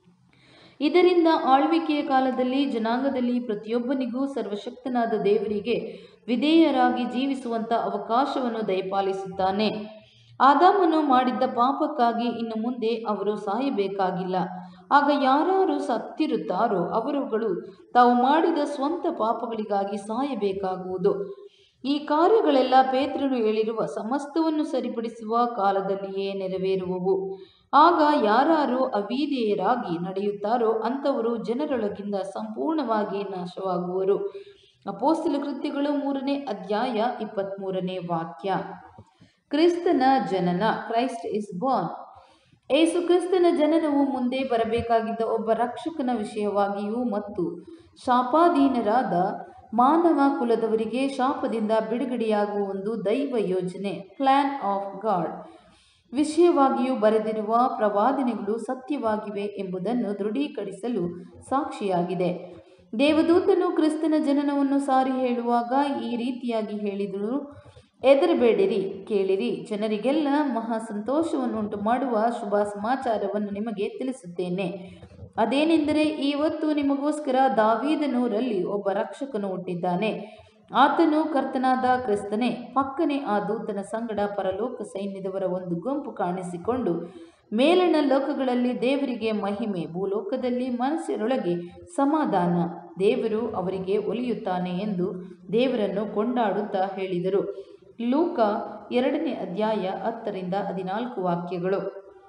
ಇದರಿಂದ ಆಳ್ವಿಕೆಯ ಕಾಲದಲ್ಲಿ ಜನಾಂಗದಲ್ಲಿ ಪ್ರತಿಯೊಬ್ಬನಿಗೂ ಸರ್ವಶಕ್ತನಾದ ದೇವರಿಗೆ ವಿಧೇಯರಾಗಿ ಜೀವಿಸುವಂತ ಅವಕಾಶವನ್ನು ದಯಪಾಲಿಸುತ್ತಾನೆ ಆದಾಮನು ಮಾಡಿದ್ದ ಪಾಪಕ್ಕಾಗಿ ಇನ್ನು ಮುಂದೆ ಅವರು ಸಾಯಬೇಕಾಗಿಲ್ಲ ಆಗ ಯಾರ್ಯಾರು ಸತ್ತಿರುತ್ತಾರೋ ಅವರುಗಳು ತಾವು ಮಾಡಿದ ಸ್ವಂತ ಪಾಪಗಳಿಗಾಗಿ ಸಾಯಬೇಕಾಗುವುದು ಈ ಕಾರ್ಯಗಳೆಲ್ಲ ಪೇತ್ರರು ಹೇಳಿರುವ ಸಮಸ್ತವನ್ನು ಸರಿಪಡಿಸುವ ಕಾಲದಲ್ಲಿಯೇ ನೆರವೇರುವವು ಆಗ ಯಾರು ಅವಿಧೇಯರಾಗಿ ನಡೆಯುತ್ತಾರೋ ಅಂಥವರು ಜನರೊಳಗಿಂದ ಸಂಪೂರ್ಣವಾಗಿ ನಾಶವಾಗುವರು ಅಪೋಸ್ತಲ ಕೃತ್ಯಗಳು ಮೂರನೇ ಅಧ್ಯಾಯ ಇಪ್ಪತ್ತ್ಮೂರನೇ ವಾಕ್ಯ ಕ್ರಿಸ್ತನ ಜನನ ಕ್ರೈಸ್ಟ್ ಇಸ್ ಬಾರ್ನ್ ಏಸು ಕ್ರಿಸ್ತನ ಜನನವು ಮುಂದೆ ಬರಬೇಕಾಗಿದ್ದ ಒಬ್ಬ ರಕ್ಷಕನ ವಿಷಯವಾಗಿಯೂ ಮತ್ತು ಶಾಪಾಧೀನರಾದ ಮಾನವ ಕುಲದವರಿಗೆ ಶಾಪದಿಂದ ಬಿಡುಗಡೆಯಾಗುವ ಒಂದು ದೈವ ಯೋಜನೆ ಪ್ಲಾನ್ ಆಫ್ ಗಾಡ್ ವಿಷಯವಾಗಿಯೂ ಬರೆದಿರುವ ಪ್ರವಾದನೆಗಳು ಸತ್ಯವಾಗಿವೆ ಎಂಬುದನ್ನು ದೃಢೀಕರಿಸಲು ಸಾಕ್ಷಿಯಾಗಿದೆ ದೇವದೂತನು ಕ್ರಿಸ್ತನ ಜನನವನ್ನು ಸಾರಿ ಹೇಳುವಾಗ ಈ ರೀತಿಯಾಗಿ ಹೇಳಿದರು ಹೆದರಬೇಡಿರಿ ಕೇಳಿರಿ ಜನರಿಗೆಲ್ಲ ಮಹಾ ಸಂತೋಷವನ್ನುಂಟು ಮಾಡುವ ಶುಭ ಸಮಾಚಾರವನ್ನು ನಿಮಗೆ ತಿಳಿಸುತ್ತೇನೆ ಅದೇನೆಂದರೆ ಇವತ್ತು ನಿಮಗೋಸ್ಕರ ದಾವೀದನೂರಲ್ಲಿ ಒಬ್ಬ ರಕ್ಷಕನು ಹುಟ್ಟಿದ್ದಾನೆ ಆತನು ಕರ್ತನಾದ ಕ್ರಿಸ್ತನೇ ಪಕ್ಕನೆ ಆ ದೂತನ ಸಂಗಡ ಪರಲೋಕ ಸೈನ್ಯದವರ ಒಂದು ಗುಂಪು ಕಾಣಿಸಿಕೊಂಡು ಮೇಲಣ ಲೋಕಗಳಲ್ಲಿ ದೇವರಿಗೆ ಮಹಿಮೆ ಭೂಲೋಕದಲ್ಲಿ ಮನಸ್ಸಿನೊಳಗೆ ಸಮಾಧಾನ ದೇವರು ಅವರಿಗೆ ಒಲಿಯುತ್ತಾನೆ ಎಂದು ದೇವರನ್ನು ಕೊಂಡಾಡುತ್ತಾ ಹೇಳಿದರು ಲೂಕ ಎರಡನೇ ಅಧ್ಯಾಯ ಹತ್ತರಿಂದ ಹದಿನಾಲ್ಕು ವಾಕ್ಯಗಳು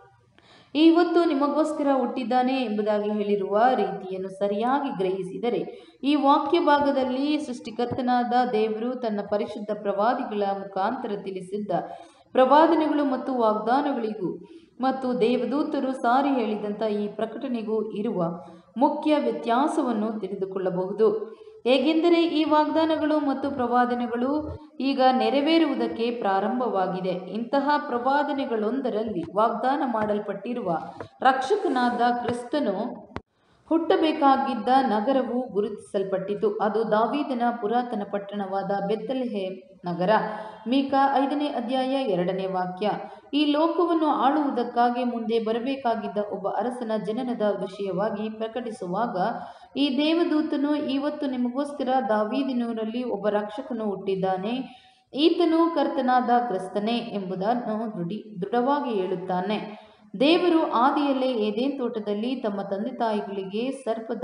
ಇವತ್ತು ನಿಮಗೋಸ್ಕರ ಹುಟ್ಟಿದ್ದಾನೆ ಎಂಬುದಾಗಿ ಹೇಳಿರುವ ರೀತಿಯನ್ನು ಸರಿಯಾಗಿ ಗ್ರಹಿಸಿದರೆ ಈ ವಾಕ್ಯ ಭಾಗದಲ್ಲಿ ಸೃಷ್ಟಿಕರ್ತನಾದ ದೇವರು ತನ್ನ ಪರಿಶುದ್ಧ ಪ್ರವಾದಿಗಳ ಮುಖಾಂತರ ತಿಳಿಸಿದ್ದ ಪ್ರವಾದನೆಗಳು ಮತ್ತು ವಾಗ್ದಾನಗಳಿಗೂ ಮತ್ತು ದೇವದೂತರು ಸಾರಿ ಹೇಳಿದಂಥ ಈ ಪ್ರಕಟಣೆಗೂ ಇರುವ ಮುಖ್ಯ ವ್ಯತ್ಯಾಸವನ್ನು ತಿಳಿದುಕೊಳ್ಳಬಹುದು ಹೇಗೆಂದರೆ ಈ ವಾಗ್ದಾನಗಳು ಮತ್ತು ಪ್ರವಾದನೆಗಳು ಈಗ ನೆರವೇರುವುದಕ್ಕೆ ಪ್ರಾರಂಭವಾಗಿದೆ ಇಂತಹ ಪ್ರವಾದನೆಗಳೊಂದರಲ್ಲಿ ವಾಗ್ದಾನ ಮಾಡಲ್ಪಟ್ಟಿರುವ ರಕ್ಷಕನಾದ ಕ್ರಿಸ್ತನು ಹುಟ್ಟಬೇಕಾಗಿದ್ದ ನಗರವು ಗುರುತಿಸಲ್ಪಟ್ಟಿತು ಅದು ದಾವೀದನ ಪುರಾತನ ಪಟ್ಟಣವಾದ ಬೆತ್ತಲೆಹೇಮ್ ನಗರ ಮೀಕ ಐದನೇ ಅಧ್ಯಾಯ ಎರಡನೇ ವಾಕ್ಯ ಈ ಲೋಕವನ್ನು ಆಳುವುದಕ್ಕಾಗಿ ಮುಂದೆ ಬರಬೇಕಾಗಿದ್ದ ಒಬ್ಬ ಅರಸನ ಜನನದ ವಿಷಯವಾಗಿ ಪ್ರಕಟಿಸುವಾಗ ಈ ದೇವದೂತನು ಇವತ್ತು ನಿಮಗೋಸ್ಕರ ದಾವೀದಿನೂರಲ್ಲಿ ಒಬ್ಬ ರಕ್ಷಕನು ಹುಟ್ಟಿದ್ದಾನೆ ಈತನು ಕರ್ತನಾದ ಕ್ರಿಸ್ತನೇ ಎಂಬುದನ್ನು ದೃಢಿ ದೃಢವಾಗಿ ಹೇಳುತ್ತಾನೆ ದೇವರು ಆದಿಯಲ್ಲೇ ಏದೇನ್ ತೋಟದಲ್ಲಿ ತಮ್ಮ ತಂದೆ ತಾಯಿಗಳಿಗೆ ಸರ್ಪದ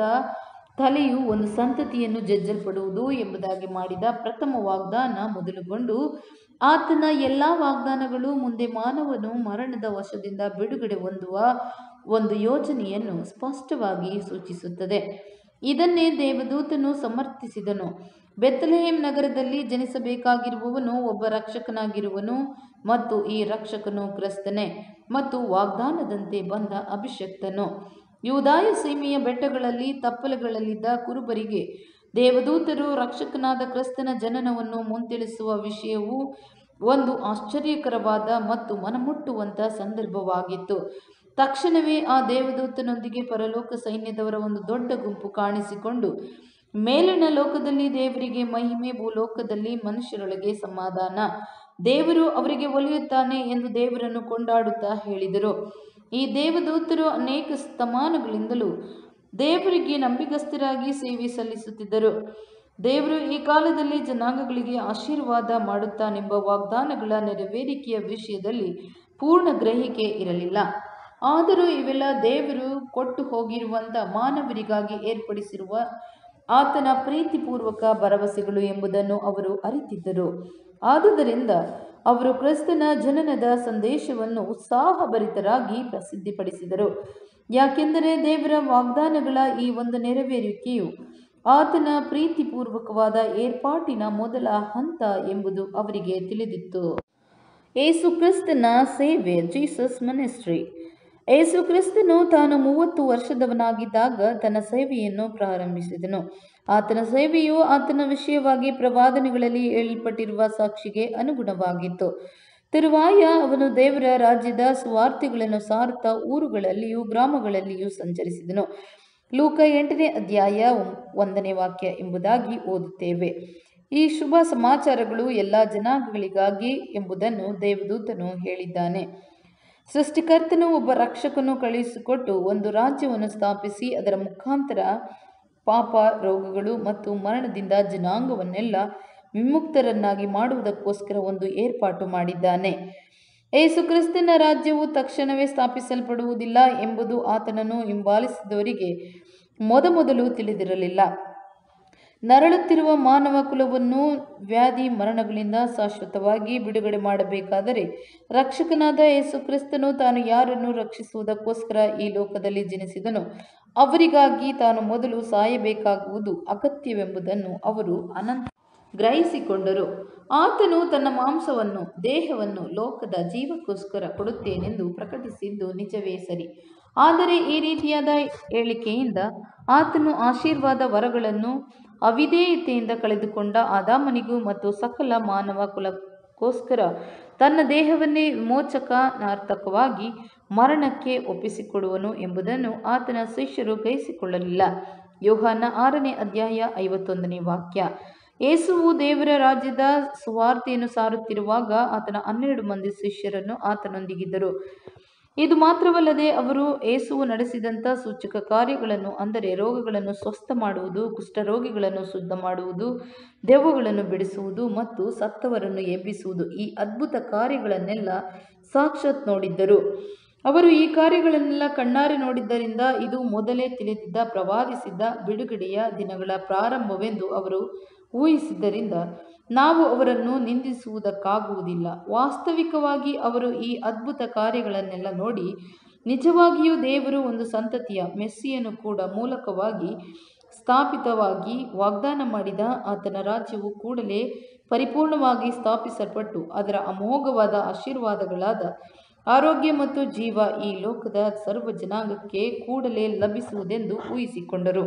ತಲೆಯು ಒಂದು ಸಂತತಿಯನ್ನು ಜಜ್ಜಲ್ಪಡುವುದು ಎಂಬುದಾಗಿ ಮಾಡಿದ ಪ್ರಥಮ ವಾಗ್ದಾನ ಮೊದಲುಗೊಂಡು ಆತನ ಎಲ್ಲ ವಾಗ್ದಾನಗಳು ಮುಂದೆ ಮಾನವನು ಮರಣದ ವಶದಿಂದ ಬಿಡುಗಡೆ ಹೊಂದುವ ಒಂದು ಯೋಜನೆಯನ್ನು ಸ್ಪಷ್ಟವಾಗಿ ಸೂಚಿಸುತ್ತದೆ ಇದನ್ನೇ ದೇವದೂತನು ಸಮರ್ಥಿಸಿದನು ಬೆತ್ತಲೆಹೇಮ್ ನಗರದಲ್ಲಿ ಜನಿಸಬೇಕಾಗಿರುವವನು ಒಬ್ಬ ರಕ್ಷಕನಾಗಿರುವನು ಮತ್ತು ಈ ರಕ್ಷಕನು ಕ್ರಿಸ್ತನೇ ಮತ್ತು ವಾಗ್ದಾನದಂತೆ ಬಂದ ಅಭಿಷಕ್ತನು ಯೂದಾಯ ಸೀಮೆಯ ಬೆಟ್ಟಗಳಲ್ಲಿ ತಪ್ಪಲುಗಳಲ್ಲಿದ್ದ ಕುರುಬರಿಗೆ ದೇವದೂತರು ರಕ್ಷಕನಾದ ಕ್ರಿಸ್ತನ ಜನನವನ್ನು ಮುಂತಿಳಿಸುವ ವಿಷಯವು ಒಂದು ಆಶ್ಚರ್ಯಕರವಾದ ಮತ್ತು ಮನಮುಟ್ಟುವಂಥ ಸಂದರ್ಭವಾಗಿತ್ತು ತಕ್ಷಣವೇ ಆ ದೇವದೂತನೊಂದಿಗೆ ಪರಲೋಕ ಸೈನ್ಯದವರ ಒಂದು ದೊಡ್ಡ ಗುಂಪು ಕಾಣಿಸಿಕೊಂಡು ಮೇಲಿನ ಲೋಕದಲ್ಲಿ ದೇವರಿಗೆ ಮಹಿಮೆ ಭೂಲೋಕದಲ್ಲಿ ಮನುಷ್ಯರೊಳಗೆ ಸಮಾಧಾನ ದೇವರು ಅವರಿಗೆ ಒಲಿಯುತ್ತಾನೆ ಎಂದು ದೇವರನ್ನು ಕೊಂಡಾಡುತ್ತಾ ಹೇಳಿದರು ಈ ದೇವದೂತರು ಅನೇಕ ಸ್ತಮಾನಗಳಿಂದಲೂ ದೇವರಿಗೆ ನಂಬಿಗಸ್ತರಾಗಿ ಸೇವೆ ಸಲ್ಲಿಸುತ್ತಿದ್ದರು ದೇವರು ಈ ಕಾಲದಲ್ಲಿ ಜನಾಂಗಗಳಿಗೆ ಆಶೀರ್ವಾದ ಮಾಡುತ್ತಾನೆಂಬ ವಾಗ್ದಾನಗಳ ನೆರವೇರಿಕೆಯ ವಿಷಯದಲ್ಲಿ ಪೂರ್ಣ ಗ್ರಹಿಕೆ ಇರಲಿಲ್ಲ ಆದರೂ ಇವೆಲ್ಲ ದೇವರು ಕೊಟ್ಟು ಹೋಗಿರುವಂಥ ಮಾನವರಿಗಾಗಿ ಏರ್ಪಡಿಸಿರುವ ಆತನ ಪ್ರೀತಿಪೂರ್ವಕ ಭರವಸೆಗಳು ಎಂಬುದನ್ನು ಅವರು ಅರಿತಿದ್ದರು ಆದುದರಿಂದ ಅವರು ಕ್ರಿಸ್ತನ ಜನನದ ಸಂದೇಶವನ್ನು ಉತ್ಸಾಹಭರಿತರಾಗಿ ಪ್ರಸಿದ್ಧಿಪಡಿಸಿದರು ಯಾಕೆಂದರೆ ದೇವರ ವಾಗ್ದಾನಗಳ ಈ ಒಂದು ನೆರವೇರಿಕೆಯು ಆತನ ಪ್ರೀತಿಪೂರ್ವಕವಾದ ಏರ್ಪಾಟಿನ ಮೊದಲ ಹಂತ ಎಂಬುದು ಅವರಿಗೆ ತಿಳಿದಿತ್ತು ಏಸು ಕ್ರಿಸ್ತನ ಸೇವೆ ಜೀಸಸ್ ಮಿನಿಸ್ಟ್ರಿ ಏಸು ಕ್ರಿಸ್ತನು ತಾನು ಮೂವತ್ತು ವರ್ಷದವನಾಗಿದ್ದಾಗ ತನ್ನ ಸೇವೆಯನ್ನು ಪ್ರಾರಂಭಿಸಿದನು ಆತನ ಸೇವೆಯು ಆತನ ವಿಷಯವಾಗಿ ಪ್ರವಾದನೆಗಳಲ್ಲಿ ಹೇಳಲ್ಪಟ್ಟಿರುವ ಸಾಕ್ಷಿಗೆ ಅನುಗುಣವಾಗಿತ್ತು ತರುವಾಯ ಅವನು ದೇವರ ರಾಜ್ಯದ ಸುವಾರ್ತೆಗಳನ್ನು ಸಾರುತ್ತಾ ಊರುಗಳಲ್ಲಿಯೂ ಗ್ರಾಮಗಳಲ್ಲಿಯೂ ಸಂಚರಿಸಿದನು ಲೂಕ ಎಂಟನೇ ಅಧ್ಯಾಯ ಒಂದನೇ ವಾಕ್ಯ ಎಂಬುದಾಗಿ ಓದುತ್ತೇವೆ ಈ ಶುಭ ಸಮಾಚಾರಗಳು ಎಲ್ಲ ಜನಾಂಗಗಳಿಗಾಗಿ ಎಂಬುದನ್ನು ದೇವದೂತನು ಹೇಳಿದ್ದಾನೆ ಸೃಷ್ಟಿಕರ್ತನು ಒಬ್ಬ ರಕ್ಷಕನು ಕಳುಹಿಸಿಕೊಟ್ಟು ಒಂದು ರಾಜ್ಯವನ್ನು ಸ್ಥಾಪಿಸಿ ಅದರ ಮುಖಾಂತರ ಪಾಪ ರೋಗಗಳು ಮತ್ತು ಮರಣದಿಂದ ಜನಾಂಗವನ್ನೆಲ್ಲ ವಿಮುಕ್ತರನ್ನಾಗಿ ಮಾಡುವುದಕ್ಕೋಸ್ಕರ ಒಂದು ಏರ್ಪಾಟು ಮಾಡಿದ್ದಾನೆ ಏಸುಕ್ರಿಸ್ತನ ರಾಜ್ಯವು ತಕ್ಷಣವೇ ಸ್ಥಾಪಿಸಲ್ಪಡುವುದಿಲ್ಲ ಎಂಬುದು ಆತನನ್ನು ಹಿಂಬಾಲಿಸಿದವರಿಗೆ ಮೊದಮೊದಲು ತಿಳಿದಿರಲಿಲ್ಲ ನರಳುತ್ತಿರುವ ಮಾನವ ಕುಲವನ್ನು ವ್ಯಾಧಿ ಮರಣಗಳಿಂದ ಶಾಶ್ವತವಾಗಿ ಬಿಡುಗಡೆ ಮಾಡಬೇಕಾದರೆ ರಕ್ಷಕನಾದ ಯೇಸುಕ್ರಿಸ್ತನು ತಾನು ಯಾರನ್ನು ರಕ್ಷಿಸುವುದಕ್ಕೋಸ್ಕರ ಈ ಲೋಕದಲ್ಲಿ ಜನಿಸಿದನು ಅವರಿಗಾಗಿ ತಾನು ಮೊದಲು ಸಾಯಬೇಕಾಗುವುದು ಅಗತ್ಯವೆಂಬುದನ್ನು ಅವರು ಅನಂತ ಗ್ರಹಿಸಿಕೊಂಡರು ಆತನು ತನ್ನ ಮಾಂಸವನ್ನು ದೇಹವನ್ನು ಲೋಕದ ಜೀವಕ್ಕೋಸ್ಕರ ಕೊಡುತ್ತೇನೆಂದು ಪ್ರಕಟಿಸಿದ್ದು ನಿಜವೇ ಸರಿ ಆದರೆ ಈ ರೀತಿಯಾದ ಹೇಳಿಕೆಯಿಂದ ಆತನು ಆಶೀರ್ವಾದ ವರಗಳನ್ನು ಅವಿಧೇಯತೆಯಿಂದ ಕಳೆದುಕೊಂಡ ಆದಾಮನಿಗೂ ಮತ್ತು ಸಕಲ ಮಾನವ ಕುಲಕ್ಕೋಸ್ಕರ ತನ್ನ ದೇಹವನ್ನೇ ವಿಮೋಚಕನಾರ್ಥಕವಾಗಿ ಮರಣಕ್ಕೆ ಒಪ್ಪಿಸಿಕೊಡುವನು ಎಂಬುದನ್ನು ಆತನ ಶಿಷ್ಯರು ಗ್ರಹಿಸಿಕೊಳ್ಳಲಿಲ್ಲ ಯೋಹಾನ ಆರನೇ ಅಧ್ಯಾಯ ಐವತ್ತೊಂದನೇ ವಾಕ್ಯ ಯೇಸುವು ದೇವರ ರಾಜ್ಯದ ಸುವಾರ್ತೆಯನ್ನು ಸಾರುತ್ತಿರುವಾಗ ಆತನ ಹನ್ನೆರಡು ಮಂದಿ ಶಿಷ್ಯರನ್ನು ಆತನೊಂದಿಗಿದ್ದರು ಇದು ಮಾತ್ರವಲ್ಲದೆ ಅವರು ಯೇಸುವು ನಡೆಸಿದಂಥ ಸೂಚಕ ಕಾರ್ಯಗಳನ್ನು ಅಂದರೆ ರೋಗಗಳನ್ನು ಸ್ವಸ್ಥ ಮಾಡುವುದು ಕುಷ್ಠರೋಗಿಗಳನ್ನು ಶುದ್ಧ ಮಾಡುವುದು ದೆವ್ವಗಳನ್ನು ಬಿಡಿಸುವುದು ಮತ್ತು ಸತ್ತವರನ್ನು ಎಬ್ಬಿಸುವುದು ಈ ಅದ್ಭುತ ಕಾರ್ಯಗಳನ್ನೆಲ್ಲ ಸಾಕ್ಷಾತ್ ನೋಡಿದ್ದರು ಅವರು ಈ ಕಾರ್ಯಗಳನ್ನೆಲ್ಲ ಕಣ್ಣಾರೆ ನೋಡಿದ್ದರಿಂದ ಇದು ಮೊದಲೇ ತಿಳಿದಿದ್ದ ಪ್ರವಾದಿಸಿದ್ದ ಬಿಡುಗಡೆಯ ದಿನಗಳ ಪ್ರಾರಂಭವೆಂದು ಅವರು ಊಹಿಸಿದ್ದರಿಂದ ನಾವು ಅವರನ್ನು ನಿಂದಿಸುವುದಕ್ಕಾಗುವುದಿಲ್ಲ ವಾಸ್ತವಿಕವಾಗಿ ಅವರು ಈ ಅದ್ಭುತ ಕಾರ್ಯಗಳನ್ನೆಲ್ಲ ನೋಡಿ ನಿಜವಾಗಿಯೂ ದೇವರು ಒಂದು ಸಂತತಿಯ ಮೆಸ್ಸಿಯನ್ನು ಕೂಡ ಮೂಲಕವಾಗಿ ಸ್ಥಾಪಿತವಾಗಿ ವಾಗ್ದಾನ ಮಾಡಿದ ಆತನ ರಾಜ್ಯವು ಕೂಡಲೇ ಪರಿಪೂರ್ಣವಾಗಿ ಸ್ಥಾಪಿಸಲ್ಪಟ್ಟು ಅದರ ಅಮೋಘವಾದ ಆಶೀರ್ವಾದಗಳಾದ ಆರೋಗ್ಯ ಮತ್ತು ಜೀವ ಈ ಲೋಕದ ಸರ್ವ ಜನಾಂಗಕ್ಕೆ ಕೂಡಲೇ ಲಭಿಸುವುದೆಂದು ಊಹಿಸಿಕೊಂಡರು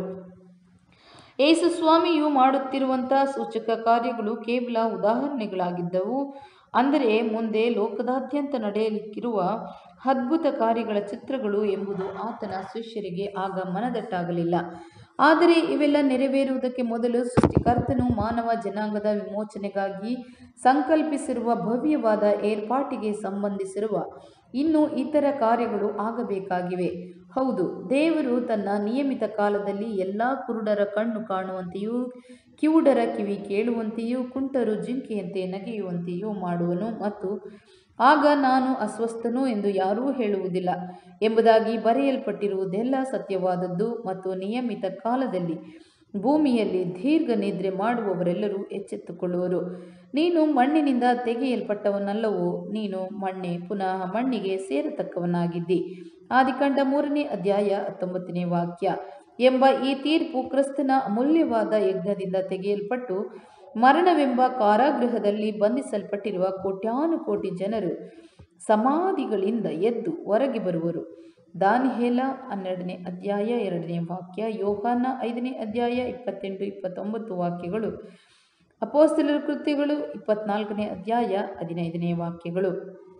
ಯೇಸು ಸ್ವಾಮಿಯು ಮಾಡುತ್ತಿರುವಂಥ ಸೂಚಕ ಕಾರ್ಯಗಳು ಕೇವಲ ಉದಾಹರಣೆಗಳಾಗಿದ್ದವು ಅಂದರೆ ಮುಂದೆ ಲೋಕದಾದ್ಯಂತ ನಡೆಯಲಿಕ್ಕಿರುವ ಅದ್ಭುತ ಕಾರ್ಯಗಳ ಚಿತ್ರಗಳು ಎಂಬುದು ಆತನ ಶಿಷ್ಯರಿಗೆ ಆಗ ಮನದಟ್ಟಾಗಲಿಲ್ಲ ಆದರೆ ಇವೆಲ್ಲ ನೆರವೇರುವುದಕ್ಕೆ ಮೊದಲು ಸೃಷ್ಟಿಕರ್ತನು ಮಾನವ ಜನಾಂಗದ ವಿಮೋಚನೆಗಾಗಿ ಸಂಕಲ್ಪಿಸಿರುವ ಭವ್ಯವಾದ ಏರ್ಪಾಟಿಗೆ ಸಂಬಂಧಿಸಿರುವ ಇನ್ನು ಇತರ ಕಾರ್ಯಗಳು ಆಗಬೇಕಾಗಿವೆ ಹೌದು ದೇವರು ತನ್ನ ನಿಯಮಿತ ಕಾಲದಲ್ಲಿ ಎಲ್ಲ ಕುರುಡರ ಕಣ್ಣು ಕಾಣುವಂತೆಯೂ ಕಿವುಡರ ಕಿವಿ ಕೇಳುವಂತೆಯೂ ಕುಂಟರು ಜಿಂಕೆಯಂತೆ ನಗೆಯುವಂತೆಯೂ ಮಾಡುವನು ಮತ್ತು ಆಗ ನಾನು ಅಸ್ವಸ್ಥನು ಎಂದು ಯಾರೂ ಹೇಳುವುದಿಲ್ಲ ಎಂಬುದಾಗಿ ಬರೆಯಲ್ಪಟ್ಟಿರುವುದೆಲ್ಲ ಸತ್ಯವಾದದ್ದು ಮತ್ತು ನಿಯಮಿತ ಕಾಲದಲ್ಲಿ ಭೂಮಿಯಲ್ಲಿ ದೀರ್ಘ ನಿದ್ರೆ ಮಾಡುವವರೆಲ್ಲರೂ ಎಚ್ಚೆತ್ತುಕೊಳ್ಳುವರು ನೀನು ಮಣ್ಣಿನಿಂದ ತೆಗೆಯಲ್ಪಟ್ಟವನಲ್ಲವೋ ನೀನು ಮಣ್ಣೆ ಪುನಃ ಮಣ್ಣಿಗೆ ಸೇರತಕ್ಕವನಾಗಿದ್ದಿ ಆದಿಕಾಂಡ ಮೂರನೇ ಅಧ್ಯಾಯ ಹತ್ತೊಂಬತ್ತನೇ ವಾಕ್ಯ ಎಂಬ ಈ ತೀರ್ಪು ಕ್ರಿಸ್ತನ ಅಮೂಲ್ಯವಾದ ಯಜ್ಞದಿಂದ ತೆಗೆಯಲ್ಪಟ್ಟು ಮರಣವೆಂಬ ಕಾರಾಗೃಹದಲ್ಲಿ ಬಂಧಿಸಲ್ಪಟ್ಟಿರುವ ಕೋಟ್ಯಾನುಕೋಟಿ ಜನರು ಸಮಾಧಿಗಳಿಂದ ಎದ್ದು ಹೊರಗೆ ಬರುವರು ದಾನಿಹೇಲ ಹನ್ನೆರಡನೇ ಅಧ್ಯಾಯ ಎರಡನೇ ವಾಕ್ಯ ಯೋಹಾನ ಐದನೇ ಅಧ್ಯಾಯ ಇಪ್ಪತ್ತೆಂಟು ಇಪ್ಪತ್ತೊಂಬತ್ತು ವಾಕ್ಯಗಳು ಅಪೋಸ್ತಲರ ಕೃತ್ಯಗಳು ಇಪ್ಪತ್ನಾಲ್ಕನೇ ಅಧ್ಯಾಯ ಹದಿನೈದನೇ ವಾಕ್ಯಗಳು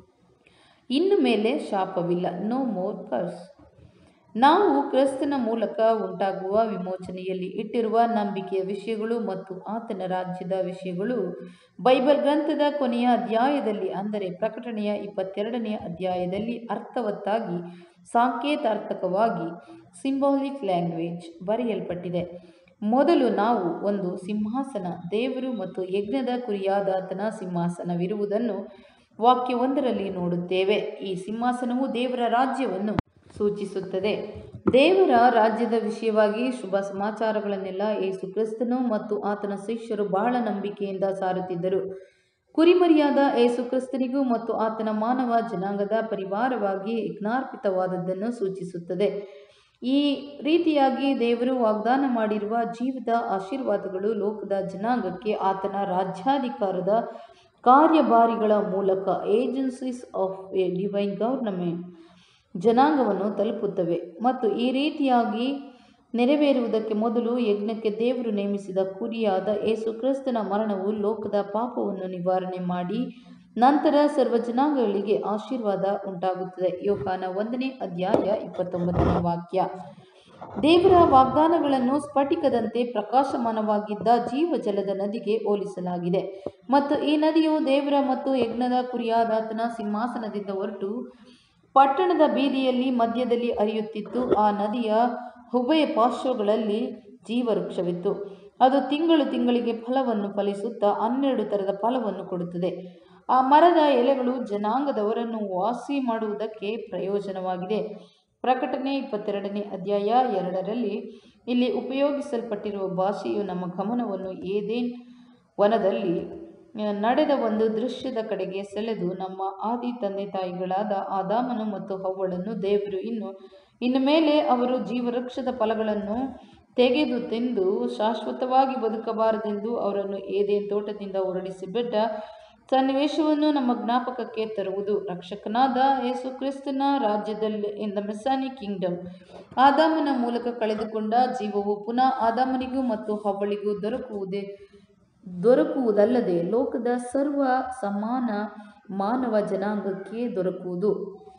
ಇನ್ನು ಮೇಲೆ ಶಾಪವಿಲ್ಲ ನೋ ಮೋರ್ ಕರ್ಸ್ ನಾವು ಕ್ರಿಸ್ತನ ಮೂಲಕ ಉಂಟಾಗುವ ವಿಮೋಚನೆಯಲ್ಲಿ ಇಟ್ಟಿರುವ ನಂಬಿಕೆಯ ವಿಷಯಗಳು ಮತ್ತು ಆತನ ರಾಜ್ಯದ ವಿಷಯಗಳು ಬೈಬಲ್ ಗ್ರಂಥದ ಕೊನೆಯ ಅಧ್ಯಾಯದಲ್ಲಿ ಅಂದರೆ ಪ್ರಕಟಣೆಯ ಇಪ್ಪತ್ತೆರಡನೆಯ ಅಧ್ಯಾಯದಲ್ಲಿ ಅರ್ಥವತ್ತಾಗಿ ಸಾಂಕೇತಾರ್ಥಕವಾಗಿ ಸಿಂಬಾಲಿಕ್ ಲ್ಯಾಂಗ್ವೇಜ್ ಬರೆಯಲ್ಪಟ್ಟಿದೆ ಮೊದಲು ನಾವು ಒಂದು ಸಿಂಹಾಸನ ದೇವರು ಮತ್ತು ಯಜ್ಞದ ಕುರಿಯಾದಾತನ ಸಿಂಹಾಸನವಿರುವುದನ್ನು ವಾಕ್ಯವೊಂದರಲ್ಲಿ ನೋಡುತ್ತೇವೆ ಈ ಸಿಂಹಾಸನವು ದೇವರ ರಾಜ್ಯವನ್ನು ಸೂಚಿಸುತ್ತದೆ ದೇವರ ರಾಜ್ಯದ ವಿಷಯವಾಗಿ ಶುಭ ಸಮಾಚಾರಗಳನ್ನೆಲ್ಲ ಯೇಸು ಕ್ರಿಸ್ತನು ಮತ್ತು ಆತನ ಶಿಷ್ಯರು ಬಹಳ ನಂಬಿಕೆಯಿಂದ ಸಾರುತ್ತಿದ್ದರು ಕುರಿಮರಿಯಾದ ಯೇಸು ಕ್ರಿಸ್ತನಿಗೂ ಮತ್ತು ಆತನ ಮಾನವ ಜನಾಂಗದ ಪರಿವಾರವಾಗಿ ಯಜ್ಞಾರ್ಪಿತವಾದದ್ದನ್ನು ಸೂಚಿಸುತ್ತದೆ ಈ ರೀತಿಯಾಗಿ ದೇವರು ವಾಗ್ದಾನ ಮಾಡಿರುವ ಜೀವಿತ ಆಶೀರ್ವಾದಗಳು ಲೋಕದ ಜನಾಂಗಕ್ಕೆ ಆತನ ರಾಜ್ಯಾಧಿಕಾರದ ಕಾರ್ಯಭಾರಿಗಳ ಮೂಲಕ agencies of a divine government ಜನಾಂಗವನ್ನು ತಲುಪುತ್ತವೆ ಮತ್ತು ಈ ರೀತಿಯಾಗಿ ನೆರವೇರುವುದಕ್ಕೆ ಮೊದಲು ಯಜ್ಞಕ್ಕೆ ದೇವರು ನೇಮಿಸಿದ ಕುರಿಯಾದ ಯೇಸು ಕ್ರಿಸ್ತನ ಮರಣವು ಲೋಕದ ಪಾಪವನ್ನು ನಿವಾರಣೆ ಮಾಡಿ ನಂತರ ಸರ್ವ ಜನಾಂಗಗಳಿಗೆ ಆಶೀರ್ವಾದ ಉಂಟಾಗುತ್ತದೆ ಯೋಹಾನ ಒಂದನೇ ಅಧ್ಯಾಯ ಇಪ್ಪತ್ತೊಂಬತ್ತನೇ ವಾಕ್ಯ ದೇವರ ವಾಗ್ದಾನಗಳನ್ನು ಸ್ಫಟಿಕದಂತೆ ಪ್ರಕಾಶಮಾನವಾಗಿದ್ದ ಜೀವಜಲದ ನದಿಗೆ ಹೋಲಿಸಲಾಗಿದೆ ಮತ್ತು ಈ ನದಿಯು ದೇವರ ಮತ್ತು ಯಜ್ಞದ ಕುರಿಯಾದಾತನ ಸಿಂಹಾಸನದಿಂದ ಹೊರಟು ಪಟ್ಟಣದ ಬೀದಿಯಲ್ಲಿ ಮಧ್ಯದಲ್ಲಿ ಹರಿಯುತ್ತಿತ್ತು ಆ ನದಿಯ ಉಭಯ ಪಾರ್ಶ್ವಗಳಲ್ಲಿ ಜೀವವೃಕ್ಷವಿತ್ತು ಅದು ತಿಂಗಳು ತಿಂಗಳಿಗೆ ಫಲವನ್ನು ಫಲಿಸುತ್ತಾ ಹನ್ನೆರಡು ಥರದ ಫಲವನ್ನು ಕೊಡುತ್ತದೆ ಆ ಮರದ ಎಲೆಗಳು ಜನಾಂಗದವರನ್ನು ವಾಸಿ ಮಾಡುವುದಕ್ಕೆ ಪ್ರಯೋಜನವಾಗಿದೆ ಪ್ರಕಟಣೆ ಇಪ್ಪತ್ತೆರಡನೇ ಅಧ್ಯಾಯ ಎರಡರಲ್ಲಿ ಇಲ್ಲಿ ಉಪಯೋಗಿಸಲ್ಪಟ್ಟಿರುವ ಭಾಷೆಯು ನಮ್ಮ ಗಮನವನ್ನು ಏದೇನ್ ವನದಲ್ಲಿ ನಡೆದ ಒಂದು ದೃಶ್ಯದ ಕಡೆಗೆ ಸೆಳೆದು ನಮ್ಮ ಆದಿ ತಂದೆ ತಾಯಿಗಳಾದ ಆದಾಮನು ಮತ್ತು ಹವ್ವಳನ್ನು ದೇವರು ಇನ್ನು ಇನ್ನು ಮೇಲೆ ಅವರು ಜೀವವೃಕ್ಷದ ಫಲಗಳನ್ನು ತೆಗೆದು ತಿಂದು ಶಾಶ್ವತವಾಗಿ ಬದುಕಬಾರದೆಂದು ಅವರನ್ನು ಏದೇನ್ ತೋಟದಿಂದ ಹೊರಡಿಸಿ ಬಿಟ್ಟ ಸನ್ನಿವೇಶವನ್ನು ನಮ್ಮ ಜ್ಞಾಪಕಕ್ಕೆ ತರುವುದು ರಕ್ಷಕನಾದ ಯೇಸು ಕ್ರಿಸ್ತನ ರಾಜ್ಯದಲ್ಲಿ ಇನ್ ದ ಮೆಸ್ಸಾನಿ ಕಿಂಗ್ಡಮ್ ಆದಾಮನ ಮೂಲಕ ಕಳೆದುಕೊಂಡ ಜೀವವು ಪುನಃ ಆದಾಮನಿಗೂ ಮತ್ತು ಹವ್ವಳಿಗೂ ದೊರಕುವುದೇ ದೊರಕುವುದಲ್ಲದೆ ಲೋಕದ ಸರ್ವ ಸಮಾನ ಮಾನವ ಜನಾಂಗಕ್ಕೆ ದೊರಕುವುದು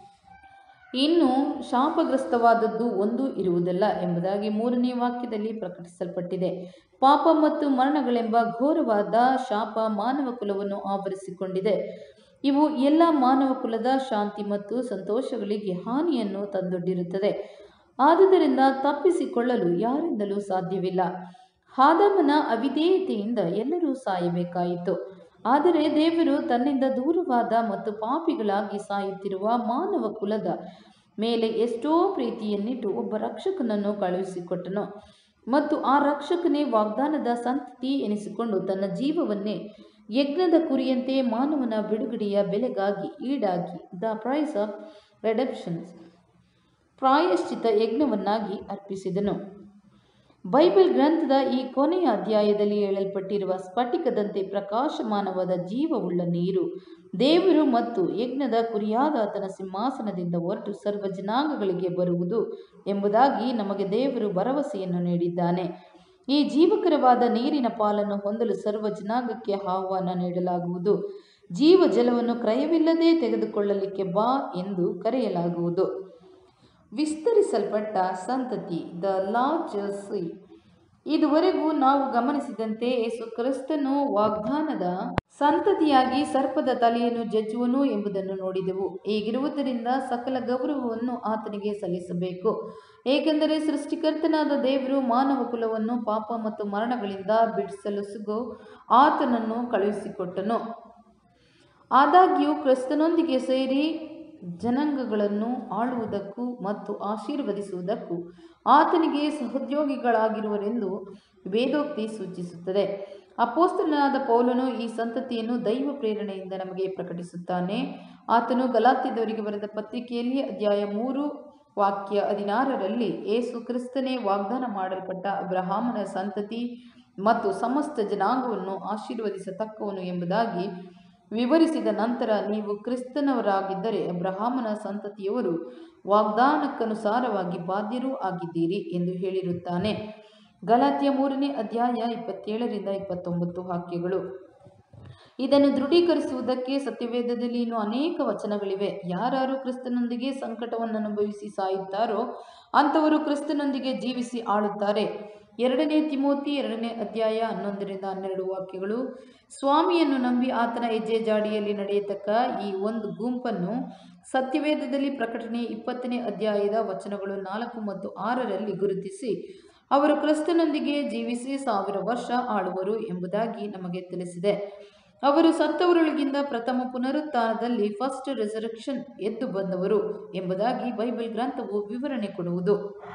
ಇನ್ನು ಶಾಪಗ್ರಸ್ತವಾದದ್ದು ಒಂದು ಇರುವುದಿಲ್ಲ ಎಂಬುದಾಗಿ ಮೂರನೇ ವಾಕ್ಯದಲ್ಲಿ ಪ್ರಕಟಿಸಲ್ಪಟ್ಟಿದೆ ಪಾಪ ಮತ್ತು ಮರಣಗಳೆಂಬ ಘೋರವಾದ ಶಾಪ ಮಾನವ ಕುಲವನ್ನು ಆವರಿಸಿಕೊಂಡಿದೆ ಇವು ಎಲ್ಲ ಮಾನವ ಕುಲದ ಶಾಂತಿ ಮತ್ತು ಸಂತೋಷಗಳಿಗೆ ಹಾನಿಯನ್ನು ತಂದೊಡ್ಡಿರುತ್ತದೆ ಆದುದರಿಂದ ತಪ್ಪಿಸಿಕೊಳ್ಳಲು ಯಾರಿಂದಲೂ ಸಾಧ್ಯವಿಲ್ಲ ಆದಾಮನ ಅವಿಧೇಯತೆಯಿಂದ ಎಲ್ಲರೂ ಸಾಯಬೇಕಾಯಿತು ಆದರೆ ದೇವರು ತನ್ನಿಂದ ದೂರವಾದ ಮತ್ತು ಪಾಪಿಗಳಾಗಿ ಸಾಯುತ್ತಿರುವ ಮಾನವ ಕುಲದ ಮೇಲೆ ಎಷ್ಟೋ ಪ್ರೀತಿಯನ್ನಿಟ್ಟು ಒಬ್ಬ ರಕ್ಷಕನನ್ನು ಕಳುಹಿಸಿಕೊಟ್ಟನು ಮತ್ತು ಆ ರಕ್ಷಕನೇ ವಾಗ್ದಾನದ ಸಂತತಿ ಎನಿಸಿಕೊಂಡು ತನ್ನ ಜೀವವನ್ನೇ ಯಜ್ಞದ ಕುರಿಯಂತೆ ಮಾನವನ ಬಿಡುಗಡೆಯ ಬೆಲೆಗಾಗಿ ಈಡಾಗಿ ದ ಪ್ರೈಸ್ ಆಫ್ ರೆಡಪ್ಷನ್ಸ್ ಪ್ರಾಯಶ್ಚಿತ ಯಜ್ಞವನ್ನಾಗಿ ಅರ್ಪಿಸಿದನು ಬೈಬಲ್ ಗ್ರಂಥದ ಈ ಕೊನೆಯ ಅಧ್ಯಾಯದಲ್ಲಿ ಹೇಳಲ್ಪಟ್ಟಿರುವ ಸ್ಫಟಿಕದಂತೆ ಪ್ರಕಾಶಮಾನವಾದ ಜೀವವುಳ್ಳ ನೀರು ದೇವರು ಮತ್ತು ಯಜ್ಞದ ಕುರಿಯಾದ ಆತನ ಸಿಂಹಾಸನದಿಂದ ಹೊರಟು ಸರ್ವ ಜನಾಂಗಗಳಿಗೆ ಬರುವುದು ಎಂಬುದಾಗಿ ನಮಗೆ ದೇವರು ಭರವಸೆಯನ್ನು ನೀಡಿದ್ದಾನೆ ಈ ಜೀವಕರವಾದ ನೀರಿನ ಪಾಲನ್ನು ಹೊಂದಲು ಸರ್ವ ಜನಾಂಗಕ್ಕೆ ಆಹ್ವಾನ ನೀಡಲಾಗುವುದು ಜೀವ ಜಲವನ್ನು ಕ್ರಯವಿಲ್ಲದೆ ತೆಗೆದುಕೊಳ್ಳಲಿಕ್ಕೆ ಬಾ ಎಂದು ಕರೆಯಲಾಗುವುದು ವಿಸ್ತರಿಸಲ್ಪಟ್ಟ ಸಂತತಿ ದ ಲಾರ್ಜಸಿ ಇದುವರೆಗೂ ನಾವು ಗಮನಿಸಿದಂತೆ ಯೇಸು ಕ್ರಿಸ್ತನು ವಾಗ್ದಾನದ ಸಂತತಿಯಾಗಿ ಸರ್ಪದ ತಲೆಯನ್ನು ಜಜ್ಜುವನು ಎಂಬುದನ್ನು ನೋಡಿದೆವು ಹೀಗಿರುವುದರಿಂದ ಸಕಲ ಗೌರವವನ್ನು ಆತನಿಗೆ ಸಲ್ಲಿಸಬೇಕು ಏಕೆಂದರೆ ಸೃಷ್ಟಿಕರ್ತನಾದ ದೇವರು ಮಾನವ ಕುಲವನ್ನು ಪಾಪ ಮತ್ತು ಮರಣಗಳಿಂದ ಬಿಡಿಸಲು ಸುಗೋ ಆತನನ್ನು ಕಳುಹಿಸಿಕೊಟ್ಟನು ಆದಾಗ್ಯೂ ಕ್ರಿಸ್ತನೊಂದಿಗೆ ಸೇರಿ ಜನಾಂಗಗಳನ್ನು ಆಳುವುದಕ್ಕೂ ಮತ್ತು ಆಶೀರ್ವದಿಸುವುದಕ್ಕೂ ಆತನಿಗೆ ಸಹೋದ್ಯೋಗಿಗಳಾಗಿರುವರೆಂದು ವೇದೋಕ್ತಿ ಸೂಚಿಸುತ್ತದೆ ಅಪೋಸ್ತಲನಾದ ಪೌಲನು ಈ ಸಂತತಿಯನ್ನು ದೈವ ಪ್ರೇರಣೆಯಿಂದ ನಮಗೆ ಪ್ರಕಟಿಸುತ್ತಾನೆ ಆತನು ಗಲಾತ್ಯದವರಿಗೆ ಬರೆದ ಪತ್ರಿಕೆಯಲ್ಲಿ ಅಧ್ಯಾಯ ಮೂರು ವಾಕ್ಯ ಹದಿನಾರರಲ್ಲಿ ಏಸು ಕ್ರಿಸ್ತನೇ ವಾಗ್ದಾನ ಮಾಡಲ್ಪಟ್ಟ ಅಬ್ರಹಾಮನ ಸಂತತಿ ಮತ್ತು ಸಮಸ್ತ ಜನಾಂಗವನ್ನು ಆಶೀರ್ವದಿಸತಕ್ಕವನು ಎಂಬುದಾಗಿ ವಿವರಿಸಿದ ನಂತರ ನೀವು ಕ್ರಿಸ್ತನವರಾಗಿದ್ದರೆ ಅಬ್ರಹಾಮನ ಸಂತತಿಯವರು ವಾಗ್ದಾನಕ್ಕನುಸಾರವಾಗಿ ಬಾಧ್ಯರೂ ಆಗಿದ್ದೀರಿ ಎಂದು ಹೇಳಿರುತ್ತಾನೆ ಗಲಾತ್ಯ ಮೂರನೇ ಅಧ್ಯಾಯ ಇಪ್ಪತ್ತೇಳರಿಂದ ಇಪ್ಪತ್ತೊಂಬತ್ತು ವಾಕ್ಯಗಳು ಇದನ್ನು ದೃಢೀಕರಿಸುವುದಕ್ಕೆ ಸತ್ಯವೇದದಲ್ಲಿ ಇನ್ನೂ ಅನೇಕ ವಚನಗಳಿವೆ ಯಾರು ಕ್ರಿಸ್ತನೊಂದಿಗೆ ಸಂಕಟವನ್ನು ಅನುಭವಿಸಿ ಸಾಯುತ್ತಾರೋ ಅಂಥವರು ಕ್ರಿಸ್ತನೊಂದಿಗೆ ಜೀವಿಸಿ ಆಳುತ್ತಾರೆ ಎರಡನೇ ತಿಮೋತಿ ಎರಡನೇ ಅಧ್ಯಾಯ ಹನ್ನೊಂದರಿಂದ ಹನ್ನೆರಡು ವಾಕ್ಯಗಳು ಸ್ವಾಮಿಯನ್ನು ನಂಬಿ ಆತನ ಹೆಜ್ಜೆ ಜಾಡಿಯಲ್ಲಿ ನಡೆಯತಕ್ಕ ಈ ಒಂದು ಗುಂಪನ್ನು ಸತ್ಯವೇದದಲ್ಲಿ ಪ್ರಕಟಣೆ ಇಪ್ಪತ್ತನೇ ಅಧ್ಯಾಯದ ವಚನಗಳು ನಾಲ್ಕು ಮತ್ತು ಆರರಲ್ಲಿ ಗುರುತಿಸಿ ಅವರು ಕ್ರಿಸ್ತನೊಂದಿಗೆ ಜೀವಿಸಿ ಸಾವಿರ ವರ್ಷ ಆಳುವರು ಎಂಬುದಾಗಿ ನಮಗೆ ತಿಳಿಸಿದೆ ಅವರು ಸತ್ತವರೊಳಗಿಂದ ಪ್ರಥಮ ಪುನರುತ್ಥಾನದಲ್ಲಿ ಫಸ್ಟ್ ರೆಸರಕ್ಷನ್ ಎದ್ದು ಬಂದವರು ಎಂಬುದಾಗಿ ಬೈಬಲ್ ಗ್ರಂಥವು ವಿವರಣೆ ಕೊಡುವುದು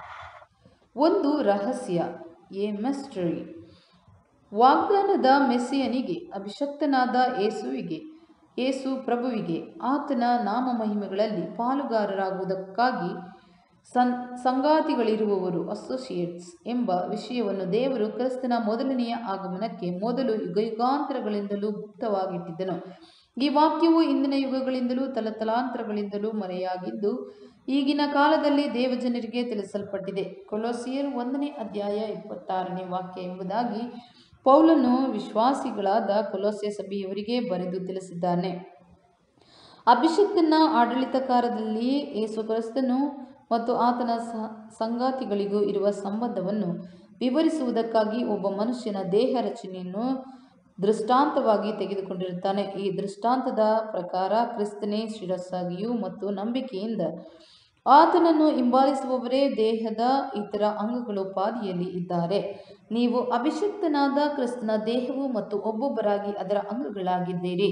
ಒಂದು ರಹಸ್ಯ ಎ ಮಿಸ್ಟರಿ ವಾಗ್ದಾನದ ಮೆಸ್ಸಿಯನಿಗೆ ಅಭಿಷಕ್ತನಾದ ಯೇಸುವಿಗೆ ಯೇಸು ಪ್ರಭುವಿಗೆ ಆತನ ನಾಮ ಮಹಿಮೆಗಳಲ್ಲಿ ಪಾಲುಗಾರರಾಗುವುದಕ್ಕಾಗಿ ಸಂ ಸಂಗಾತಿಗಳಿರುವವರು ಅಸೋಸಿಯೇಟ್ಸ್ ಎಂಬ ವಿಷಯವನ್ನು ದೇವರು ಕ್ರಿಸ್ತನ ಮೊದಲನೆಯ ಆಗಮನಕ್ಕೆ ಮೊದಲು ಯುಗಯುಗಾಂತರಗಳಿಂದಲೂ ಗುಪ್ತವಾಗಿಟ್ಟಿದ್ದನು ಈ ವಾಕ್ಯವು ಇಂದಿನ ಯುಗಗಳಿಂದಲೂ ತಲತಲಾಂತರಗಳಿಂದಲೂ ಮರೆಯಾಗಿದ್ದು ಈಗಿನ ಕಾಲದಲ್ಲಿ ದೇವಜನರಿಗೆ ತಿಳಿಸಲ್ಪಟ್ಟಿದೆ ಕೊಲೋಸಿಯರ್ ಒಂದನೇ ಅಧ್ಯಾಯ ಇಪ್ಪತ್ತಾರನೇ ವಾಕ್ಯ ಎಂಬುದಾಗಿ ಪೌಲನು ವಿಶ್ವಾಸಿಗಳಾದ ಕೊಲೋಸಿಯ ಸಭೆಯವರಿಗೆ ಬರೆದು ತಿಳಿಸಿದ್ದಾನೆ ಅಭಿಷಕ್ತನ ಆಡಳಿತಕಾರದಲ್ಲಿ ಯೇಸು ಕ್ರಿಸ್ತನು ಮತ್ತು ಆತನ ಸ- ಸಂಗಾತಿಗಳಿಗೂ ಇರುವ ಸಂಬಂಧವನ್ನು ವಿವರಿಸುವುದಕ್ಕಾಗಿ ಒಬ್ಬ ಮನುಷ್ಯನ ದೇಹ ರಚನೆಯನ್ನು ದೃಷ್ಟಾಂತವಾಗಿ ತೆಗೆದುಕೊಂಡಿರುತ್ತಾನೆ ಈ ದೃಷ್ಟಾಂತದ ಪ್ರಕಾರ ಕ್ರಿಸ್ತನೇ ಶಿರಸ್ಸಾಗಿಯೂ ಮತ್ತು ನಂಬಿಕೆಯಿಂದ ಆತನನ್ನು ಹಿಂಬಾಲಿಸುವವರೇ ದೇಹದ ಇತರ ಅಂಗಗಳು ಪಾದಿಯಲ್ಲಿ ಇದ್ದಾರೆ ನೀವು ಅಭಿಷಕ್ತನಾದ ಕ್ರಿಸ್ತನ ದೇಹವು ಮತ್ತು ಒಬ್ಬೊಬ್ಬರಾಗಿ ಅದರ ಅಂಗಗಳಾಗಿದ್ದೀರಿ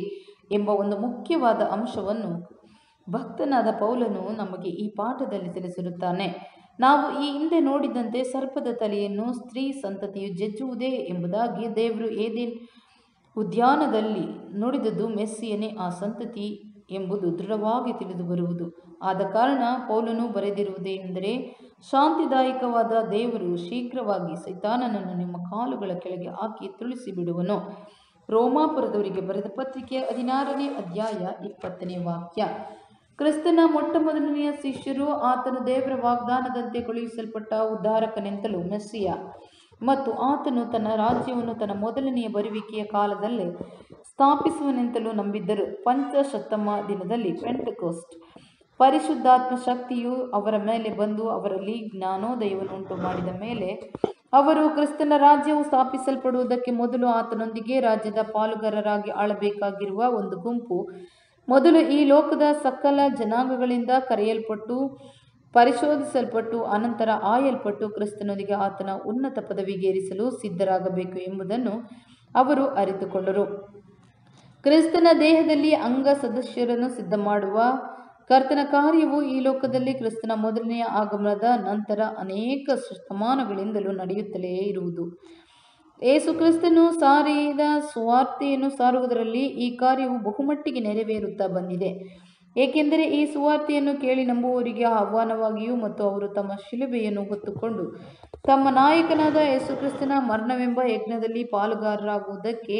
ಎಂಬ ಒಂದು ಮುಖ್ಯವಾದ ಅಂಶವನ್ನು ಭಕ್ತನಾದ ಪೌಲನು ನಮಗೆ ಈ ಪಾಠದಲ್ಲಿ ತಿಳಿಸಿರುತ್ತಾನೆ ನಾವು ಈ ಹಿಂದೆ ನೋಡಿದಂತೆ ಸರ್ಪದ ತಲೆಯನ್ನು ಸ್ತ್ರೀ ಸಂತತಿಯು ಜಜ್ಜುವುದೇ ಎಂಬುದಾಗಿ ದೇವರು ಏದೇನ್ ಉದ್ಯಾನದಲ್ಲಿ ನುಡಿದದ್ದು ಮೆಸ್ಸಿಯನೇ ಆ ಸಂತತಿ ಎಂಬುದು ದೃಢವಾಗಿ ತಿಳಿದು ಬರುವುದು ಆದ ಕಾರಣ ಪೌಲನು ಬರೆದಿರುವುದೇನೆಂದರೆ ಶಾಂತಿದಾಯಕವಾದ ದೇವರು ಶೀಘ್ರವಾಗಿ ಸೈತಾನನನ್ನು ನಿಮ್ಮ ಕಾಲುಗಳ ಕೆಳಗೆ ಹಾಕಿ ತುಳಿಸಿ ಬಿಡುವನು ರೋಮಾಪುರದವರಿಗೆ ಬರೆದ ಪತ್ರಿಕೆ ಹದಿನಾರನೇ ಅಧ್ಯಾಯ ಇಪ್ಪತ್ತನೇ ವಾಕ್ಯ ಕ್ರಿಸ್ತನ ಮೊಟ್ಟ ಮೊದಲನೆಯ ಶಿಷ್ಯರು ಆತನು ದೇವರ ವಾಗ್ದಾನದಂತೆ ಕಳುಹಿಸಲ್ಪಟ್ಟ ಉದ್ಧಾರಕನೆಂತಲೂ ಮೆಸ್ಸಿಯ ಮತ್ತು ಆತನು ತನ್ನ ರಾಜ್ಯವನ್ನು ತನ್ನ ಮೊದಲನೆಯ ಬರುವಿಕೆಯ ಕಾಲದಲ್ಲೇ ಸ್ಥಾಪಿಸುವನೆಂತಲೂ ನಂಬಿದ್ದರು ಪಂಚಶತಮ ದಿನದಲ್ಲಿ ಪೆಂಟಕೋಸ್ಟ್ ಪರಿಶುದ್ಧಾತ್ಮ ಶಕ್ತಿಯು ಅವರ ಮೇಲೆ ಬಂದು ಅವರಲ್ಲಿ ಜ್ಞಾನೋದಯವನ್ನು ಉಂಟು ಮಾಡಿದ ಮೇಲೆ ಅವರು ಕ್ರಿಸ್ತನ ರಾಜ್ಯವು ಸ್ಥಾಪಿಸಲ್ಪಡುವುದಕ್ಕೆ ಮೊದಲು ಆತನೊಂದಿಗೆ ರಾಜ್ಯದ ಪಾಲುಗಾರರಾಗಿ ಆಳಬೇಕಾಗಿರುವ ಒಂದು ಗುಂಪು ಮೊದಲು ಈ ಲೋಕದ ಸಕಲ ಜನಾಂಗಗಳಿಂದ ಕರೆಯಲ್ಪಟ್ಟು ಪರಿಶೋಧಿಸಲ್ಪಟ್ಟು ಅನಂತರ ಆಯಲ್ಪಟ್ಟು ಕ್ರಿಸ್ತನೊಂದಿಗೆ ಆತನ ಉನ್ನತ ಪದವಿಗೇರಿಸಲು ಸಿದ್ಧರಾಗಬೇಕು ಎಂಬುದನ್ನು ಅವರು ಅರಿತುಕೊಂಡರು ಕ್ರಿಸ್ತನ ದೇಹದಲ್ಲಿ ಅಂಗ ಸದಸ್ಯರನ್ನು ಸಿದ್ಧ ಮಾಡುವ ಕರ್ತನ ಕಾರ್ಯವು ಈ ಲೋಕದಲ್ಲಿ ಕ್ರಿಸ್ತನ ಮೊದಲನೆಯ ಆಗಮನದ ನಂತರ ಅನೇಕ ಶತಮಾನಗಳಿಂದಲೂ ನಡೆಯುತ್ತಲೇ ಇರುವುದು ಏಸು ಕ್ರಿಸ್ತನು ಸಾರಿದ ಸುವಾರ್ತೆಯನ್ನು ಸಾರುವುದರಲ್ಲಿ ಈ ಕಾರ್ಯವು ಬಹುಮಟ್ಟಿಗೆ ನೆರವೇರುತ್ತಾ ಬಂದಿದೆ ಏಕೆಂದರೆ ಈ ಸುವಾರ್ತೆಯನ್ನು ಕೇಳಿ ನಂಬುವವರಿಗೆ ಆಹ್ವಾನವಾಗಿಯೂ ಮತ್ತು ಅವರು ತಮ್ಮ ಶಿಲುಬೆಯನ್ನು ಹೊತ್ತುಕೊಂಡು ತಮ್ಮ ನಾಯಕನಾದ ಯೇಸುಕ್ರಿಸ್ತನ ಮರಣವೆಂಬ ಯಜ್ಞದಲ್ಲಿ ಪಾಲುಗಾರರಾಗುವುದಕ್ಕೆ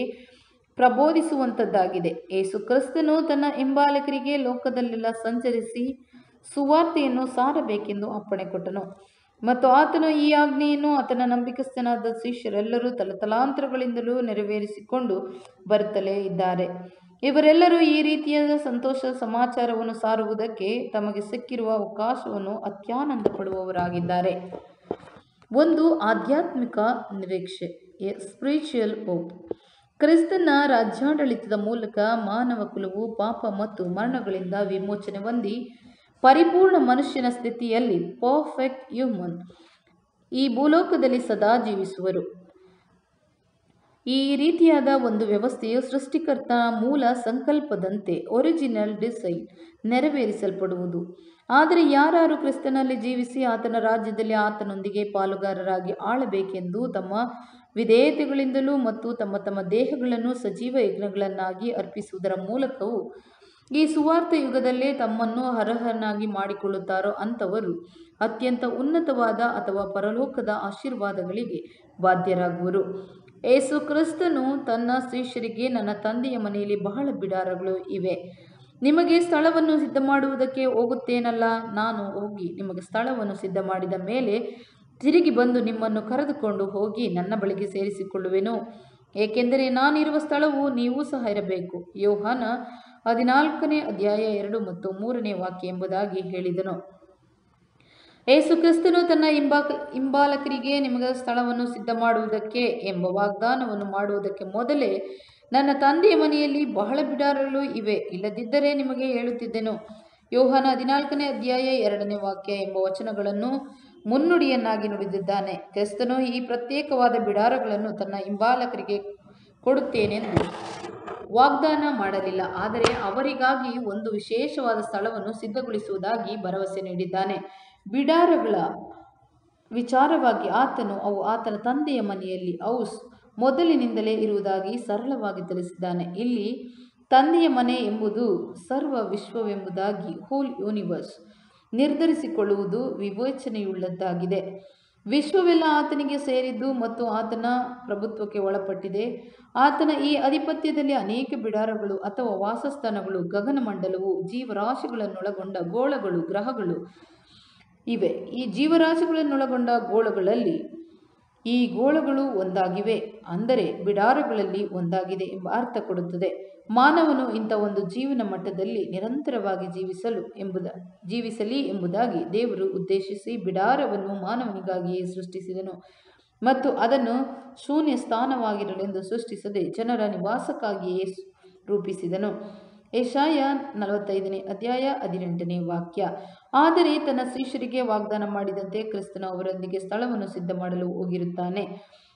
ಪ್ರಬೋಧಿಸುವಂಥದ್ದಾಗಿದೆ ಯೇಸು ಕ್ರಿಸ್ತನು ತನ್ನ ಹಿಂಬಾಲಕರಿಗೆ ಲೋಕದಲ್ಲೆಲ್ಲ ಸಂಚರಿಸಿ ಸುವಾರ್ತೆಯನ್ನು ಸಾರಬೇಕೆಂದು ಅಪ್ಪಣೆ ಕೊಟ್ಟನು ಮತ್ತು ಆತನು ಈ ಆಜ್ಞೆಯನ್ನು ಆತನ ನಂಬಿಕಸ್ಥನಾದ ಶಿಷ್ಯರೆಲ್ಲರೂ ತಲತಲಾಂತರಗಳಿಂದಲೂ ನೆರವೇರಿಸಿಕೊಂಡು ಬರುತ್ತಲೇ ಇದ್ದಾರೆ ಇವರೆಲ್ಲರೂ ಈ ರೀತಿಯಾದ ಸಂತೋಷ ಸಮಾಚಾರವನ್ನು ಸಾರುವುದಕ್ಕೆ ತಮಗೆ ಸಿಕ್ಕಿರುವ ಅವಕಾಶವನ್ನು ಅತ್ಯಾನಂದ ಪಡುವವರಾಗಿದ್ದಾರೆ ಒಂದು ಆಧ್ಯಾತ್ಮಿಕ ನಿರೀಕ್ಷೆ ಎ ಸ್ಪಿರಿಚುವಲ್ ಹೋಪ್ ಕ್ರಿಸ್ತನ ರಾಜ್ಯಾಡಳಿತದ ಮೂಲಕ ಮಾನವ ಕುಲವು ಪಾಪ ಮತ್ತು ಮರಣಗಳಿಂದ ವಿಮೋಚನೆ ಹೊಂದಿ ಪರಿಪೂರ್ಣ ಮನುಷ್ಯನ ಸ್ಥಿತಿಯಲ್ಲಿ ಪರ್ಫೆಕ್ಟ್ ಹ್ಯೂಮನ್ ಈ ಭೂಲೋಕದಲ್ಲಿ ಸದಾ ಜೀವಿಸುವರು ಈ ರೀತಿಯಾದ ಒಂದು ವ್ಯವಸ್ಥೆಯು ಸೃಷ್ಟಿಕರ್ತನ ಮೂಲ ಸಂಕಲ್ಪದಂತೆ ಒರಿಜಿನಲ್ ಡಿಸೈನ್ ನೆರವೇರಿಸಲ್ಪಡುವುದು ಆದರೆ ಯಾರು ಕ್ರಿಸ್ತನಲ್ಲಿ ಜೀವಿಸಿ ಆತನ ರಾಜ್ಯದಲ್ಲಿ ಆತನೊಂದಿಗೆ ಪಾಲುಗಾರರಾಗಿ ಆಳಬೇಕೆಂದು ತಮ್ಮ ವಿಧೇಯತೆಗಳಿಂದಲೂ ಮತ್ತು ತಮ್ಮ ತಮ್ಮ ದೇಹಗಳನ್ನು ಸಜೀವ ಯಜ್ಞಗಳನ್ನಾಗಿ ಅರ್ಪಿಸುವುದರ ಮೂಲಕವೂ ಈ ಸುವಾರ್ಥ ಯುಗದಲ್ಲೇ ತಮ್ಮನ್ನು ಅರ್ಹನಾಗಿ ಮಾಡಿಕೊಳ್ಳುತ್ತಾರೋ ಅಂಥವರು ಅತ್ಯಂತ ಉನ್ನತವಾದ ಅಥವಾ ಪರಲೋಕದ ಆಶೀರ್ವಾದಗಳಿಗೆ ಬಾಧ್ಯರಾಗುವರು ಏಸು ಕ್ರಿಸ್ತನು ತನ್ನ ಶಿಷ್ಯರಿಗೆ ನನ್ನ ತಂದೆಯ ಮನೆಯಲ್ಲಿ ಬಹಳ ಬಿಡಾರಗಳು ಇವೆ ನಿಮಗೆ ಸ್ಥಳವನ್ನು ಸಿದ್ಧ ಮಾಡುವುದಕ್ಕೆ ಹೋಗುತ್ತೇನಲ್ಲ ನಾನು ಹೋಗಿ ನಿಮಗೆ ಸ್ಥಳವನ್ನು ಸಿದ್ಧ ಮಾಡಿದ ಮೇಲೆ ತಿರುಗಿ ಬಂದು ನಿಮ್ಮನ್ನು ಕರೆದುಕೊಂಡು ಹೋಗಿ ನನ್ನ ಬಳಿಗೆ ಸೇರಿಸಿಕೊಳ್ಳುವೆನು ಏಕೆಂದರೆ ನಾನಿರುವ ಸ್ಥಳವು ನೀವೂ ಸಹ ಇರಬೇಕು ಯೋಹಾನ ಹದಿನಾಲ್ಕನೇ ಅಧ್ಯಾಯ ಎರಡು ಮತ್ತು ಮೂರನೇ ವಾಕ್ಯ ಎಂಬುದಾಗಿ ಹೇಳಿದನು ಏಸು ಕ್ರಿಸ್ತನು ತನ್ನ ಹಿಂಬಾಕ ಹಿಂಬಾಲಕರಿಗೆ ನಿಮಗೆ ಸ್ಥಳವನ್ನು ಸಿದ್ಧ ಮಾಡುವುದಕ್ಕೆ ಎಂಬ ವಾಗ್ದಾನವನ್ನು ಮಾಡುವುದಕ್ಕೆ ಮೊದಲೇ ನನ್ನ ತಂದೆಯ ಮನೆಯಲ್ಲಿ ಬಹಳ ಬಿಡಾರಗಳು ಇವೆ ಇಲ್ಲದಿದ್ದರೆ ನಿಮಗೆ ಹೇಳುತ್ತಿದ್ದೆನು ಯೋಹಾನ ಹದಿನಾಲ್ಕನೇ ಅಧ್ಯಾಯ ಎರಡನೇ ವಾಕ್ಯ ಎಂಬ ವಚನಗಳನ್ನು ಮುನ್ನುಡಿಯನ್ನಾಗಿ ನುಡಿದಿದ್ದಾನೆ ಕ್ರಿಸ್ತನು ಈ ಪ್ರತ್ಯೇಕವಾದ ಬಿಡಾರಗಳನ್ನು ತನ್ನ ಹಿಂಬಾಲಕರಿಗೆ ಕೊಡುತ್ತೇನೆಂದು ವಾಗ್ದಾನ ಮಾಡಲಿಲ್ಲ ಆದರೆ ಅವರಿಗಾಗಿ ಒಂದು ವಿಶೇಷವಾದ ಸ್ಥಳವನ್ನು ಸಿದ್ಧಗೊಳಿಸುವುದಾಗಿ ಭರವಸೆ ನೀಡಿದ್ದಾನೆ ಬಿಡಾರಗಳ ವಿಚಾರವಾಗಿ ಆತನು ಅವು ಆತನ ತಂದೆಯ ಮನೆಯಲ್ಲಿ ಔಸ್ ಮೊದಲಿನಿಂದಲೇ ಇರುವುದಾಗಿ ಸರಳವಾಗಿ ತಿಳಿಸಿದ್ದಾನೆ ಇಲ್ಲಿ ತಂದೆಯ ಮನೆ ಎಂಬುದು ಸರ್ವ ವಿಶ್ವವೆಂಬುದಾಗಿ ಹೋಲ್ ಯೂನಿವರ್ಸ್ ನಿರ್ಧರಿಸಿಕೊಳ್ಳುವುದು ವಿವೇಚನೆಯುಳ್ಳದ್ದಾಗಿದೆ ವಿಶ್ವವೆಲ್ಲ ಆತನಿಗೆ ಸೇರಿದ್ದು ಮತ್ತು ಆತನ ಪ್ರಭುತ್ವಕ್ಕೆ ಒಳಪಟ್ಟಿದೆ ಆತನ ಈ ಅಧಿಪತ್ಯದಲ್ಲಿ ಅನೇಕ ಬಿಡಾರಗಳು ಅಥವಾ ವಾಸಸ್ಥಾನಗಳು ಗಗನಮಂಡಲವು ಜೀವರಾಶಿಗಳನ್ನೊಳಗೊಂಡ ಗೋಳಗಳು ಗ್ರಹಗಳು ಇವೆ ಈ ಜೀವರಾಶಿಗಳನ್ನೊಳಗೊಂಡ ಗೋಳಗಳಲ್ಲಿ ಈ ಗೋಳಗಳು ಒಂದಾಗಿವೆ ಅಂದರೆ ಬಿಡಾರಗಳಲ್ಲಿ ಒಂದಾಗಿದೆ ಎಂಬ ಅರ್ಥ ಕೊಡುತ್ತದೆ ಮಾನವನು ಇಂಥ ಒಂದು ಜೀವನ ಮಟ್ಟದಲ್ಲಿ ನಿರಂತರವಾಗಿ ಜೀವಿಸಲು ಎಂಬುದ ಜೀವಿಸಲಿ ಎಂಬುದಾಗಿ ದೇವರು ಉದ್ದೇಶಿಸಿ ಬಿಡಾರವನ್ನು ಮಾನವನಿಗಾಗಿಯೇ ಸೃಷ್ಟಿಸಿದನು ಮತ್ತು ಅದನ್ನು ಶೂನ್ಯ ಸ್ಥಾನವಾಗಿರಲೆಂದು ಸೃಷ್ಟಿಸದೆ ಜನರ ನಿವಾಸಕ್ಕಾಗಿಯೇ ರೂಪಿಸಿದನು ಏಷಾಯ ನಲವತ್ತೈದನೇ ಅಧ್ಯಾಯ ಹದಿನೆಂಟನೇ ವಾಕ್ಯ ಆದರೆ ತನ್ನ ಶಿಷ್ಯರಿಗೆ ವಾಗ್ದಾನ ಮಾಡಿದಂತೆ ಕ್ರಿಸ್ತನು ಅವರೊಂದಿಗೆ ಸ್ಥಳವನ್ನು ಸಿದ್ಧ ಮಾಡಲು ಹೋಗಿರುತ್ತಾನೆ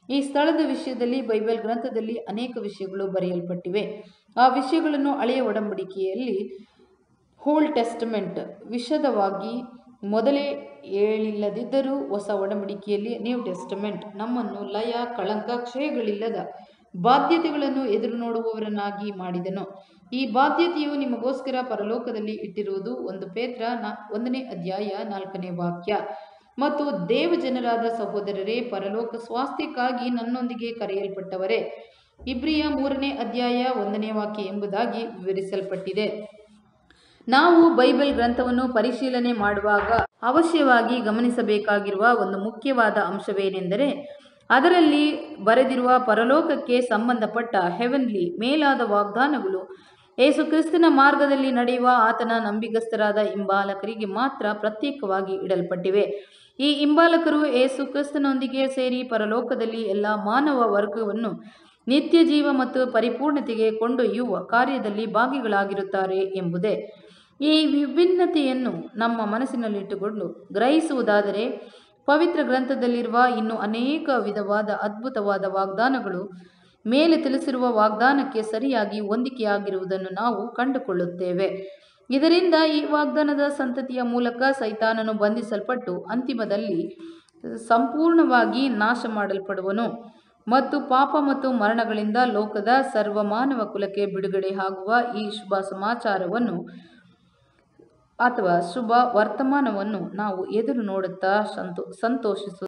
ಈ ಸ್ಥಳದ ವಿಷಯದಲ್ಲಿ ಬೈಬಲ್ ಗ್ರಂಥದಲ್ಲಿ ಅನೇಕ ವಿಷಯಗಳು ಬರೆಯಲ್ಪಟ್ಟಿವೆ ಆ ವಿಷಯಗಳನ್ನು ಹಳೆಯ ಒಡಂಬಡಿಕೆಯಲ್ಲಿ ಹೋಲ್ ಟೆಸ್ಟಮೆಂಟ್ ವಿಶದವಾಗಿ ಮೊದಲೇ ಹೇಳಿಲ್ಲದಿದ್ದರೂ ಹೊಸ ಒಡಂಬಡಿಕೆಯಲ್ಲಿ ನ್ಯೂ ಟೆಸ್ಟಮೆಂಟ್ ನಮ್ಮನ್ನು ಲಯ ಕಳಂಕ ಕ್ಷಯಗಳಿಲ್ಲದ ಬಾಧ್ಯತೆಗಳನ್ನು ಎದುರು ನೋಡುವವರನ್ನಾಗಿ ಮಾಡಿದನು ಈ ಬಾಧ್ಯತೆಯು ನಿಮಗೋಸ್ಕರ ಪರಲೋಕದಲ್ಲಿ ಇಟ್ಟಿರುವುದು ಒಂದು ಪೇತ್ರ ನಾ ಒಂದನೇ ಅಧ್ಯಾಯ ನಾಲ್ಕನೇ ವಾಕ್ಯ ಮತ್ತು ದೇವಜನರಾದ ಸಹೋದರರೇ ಪರಲೋಕ ಸ್ವಾಸ್ಥ್ಯಕ್ಕಾಗಿ ನನ್ನೊಂದಿಗೆ ಕರೆಯಲ್ಪಟ್ಟವರೇ ಇಬ್ರಿಯ ಮೂರನೇ ಅಧ್ಯಾಯ ಒಂದನೇ ವಾಕ್ಯ ಎಂಬುದಾಗಿ ವಿವರಿಸಲ್ಪಟ್ಟಿದೆ ನಾವು ಬೈಬಲ್ ಗ್ರಂಥವನ್ನು ಪರಿಶೀಲನೆ ಮಾಡುವಾಗ ಅವಶ್ಯವಾಗಿ ಗಮನಿಸಬೇಕಾಗಿರುವ ಒಂದು ಮುಖ್ಯವಾದ ಅಂಶವೇನೆಂದರೆ ಅದರಲ್ಲಿ ಬರೆದಿರುವ ಪರಲೋಕಕ್ಕೆ ಸಂಬಂಧಪಟ್ಟ ಹೆವೆನ್ಲಿ ಮೇಲಾದ ವಾಗ್ದಾನಗಳು ಏಸು ಕ್ರಿಸ್ತನ ಮಾರ್ಗದಲ್ಲಿ ನಡೆಯುವ ಆತನ ನಂಬಿಗಸ್ತರಾದ ಹಿಂಬಾಲಕರಿಗೆ ಮಾತ್ರ ಪ್ರತ್ಯೇಕವಾಗಿ ಇಡಲ್ಪಟ್ಟಿವೆ ಈ ಹಿಂಬಾಲಕರು ಏಸು ಕ್ರಿಸ್ತನೊಂದಿಗೆ ಸೇರಿ ಪರಲೋಕದಲ್ಲಿ ಎಲ್ಲ ಮಾನವ ವರ್ಗವನ್ನು ನಿತ್ಯ ಜೀವ ಮತ್ತು ಪರಿಪೂರ್ಣತೆಗೆ ಕೊಂಡೊಯ್ಯುವ ಕಾರ್ಯದಲ್ಲಿ ಭಾಗಿಗಳಾಗಿರುತ್ತಾರೆ ಎಂಬುದೇ ಈ ವಿಭಿನ್ನತೆಯನ್ನು ನಮ್ಮ ಮನಸ್ಸಿನಲ್ಲಿಟ್ಟುಕೊಂಡು ಗ್ರಹಿಸುವುದಾದರೆ ಪವಿತ್ರ ಗ್ರಂಥದಲ್ಲಿರುವ ಇನ್ನು ಅನೇಕ ವಿಧವಾದ ಅದ್ಭುತವಾದ ವಾಗ್ದಾನಗಳು ಮೇಲೆ ತಿಳಿಸಿರುವ ವಾಗ್ದಾನಕ್ಕೆ ಸರಿಯಾಗಿ ಹೊಂದಿಕೆಯಾಗಿರುವುದನ್ನು ನಾವು ಕಂಡುಕೊಳ್ಳುತ್ತೇವೆ ಇದರಿಂದ ಈ ವಾಗ್ದಾನದ ಸಂತತಿಯ ಮೂಲಕ ಸೈತಾನನು ಬಂಧಿಸಲ್ಪಟ್ಟು ಅಂತಿಮದಲ್ಲಿ ಸಂಪೂರ್ಣವಾಗಿ ನಾಶ ಮಾಡಲ್ಪಡುವನು ಮತ್ತು ಪಾಪ ಮತ್ತು ಮರಣಗಳಿಂದ ಲೋಕದ ಸರ್ವ ಮಾನವ ಕುಲಕ್ಕೆ ಬಿಡುಗಡೆ ಆಗುವ ಈ ಶುಭ ಸಮಾಚಾರವನ್ನು ಅಥವಾ ಶುಭ ವರ್ತಮಾನವನ್ನು ನಾವು ಎದುರು ನೋಡುತ್ತಾ ಸಂತೋ ಸಂತೋಷಿಸು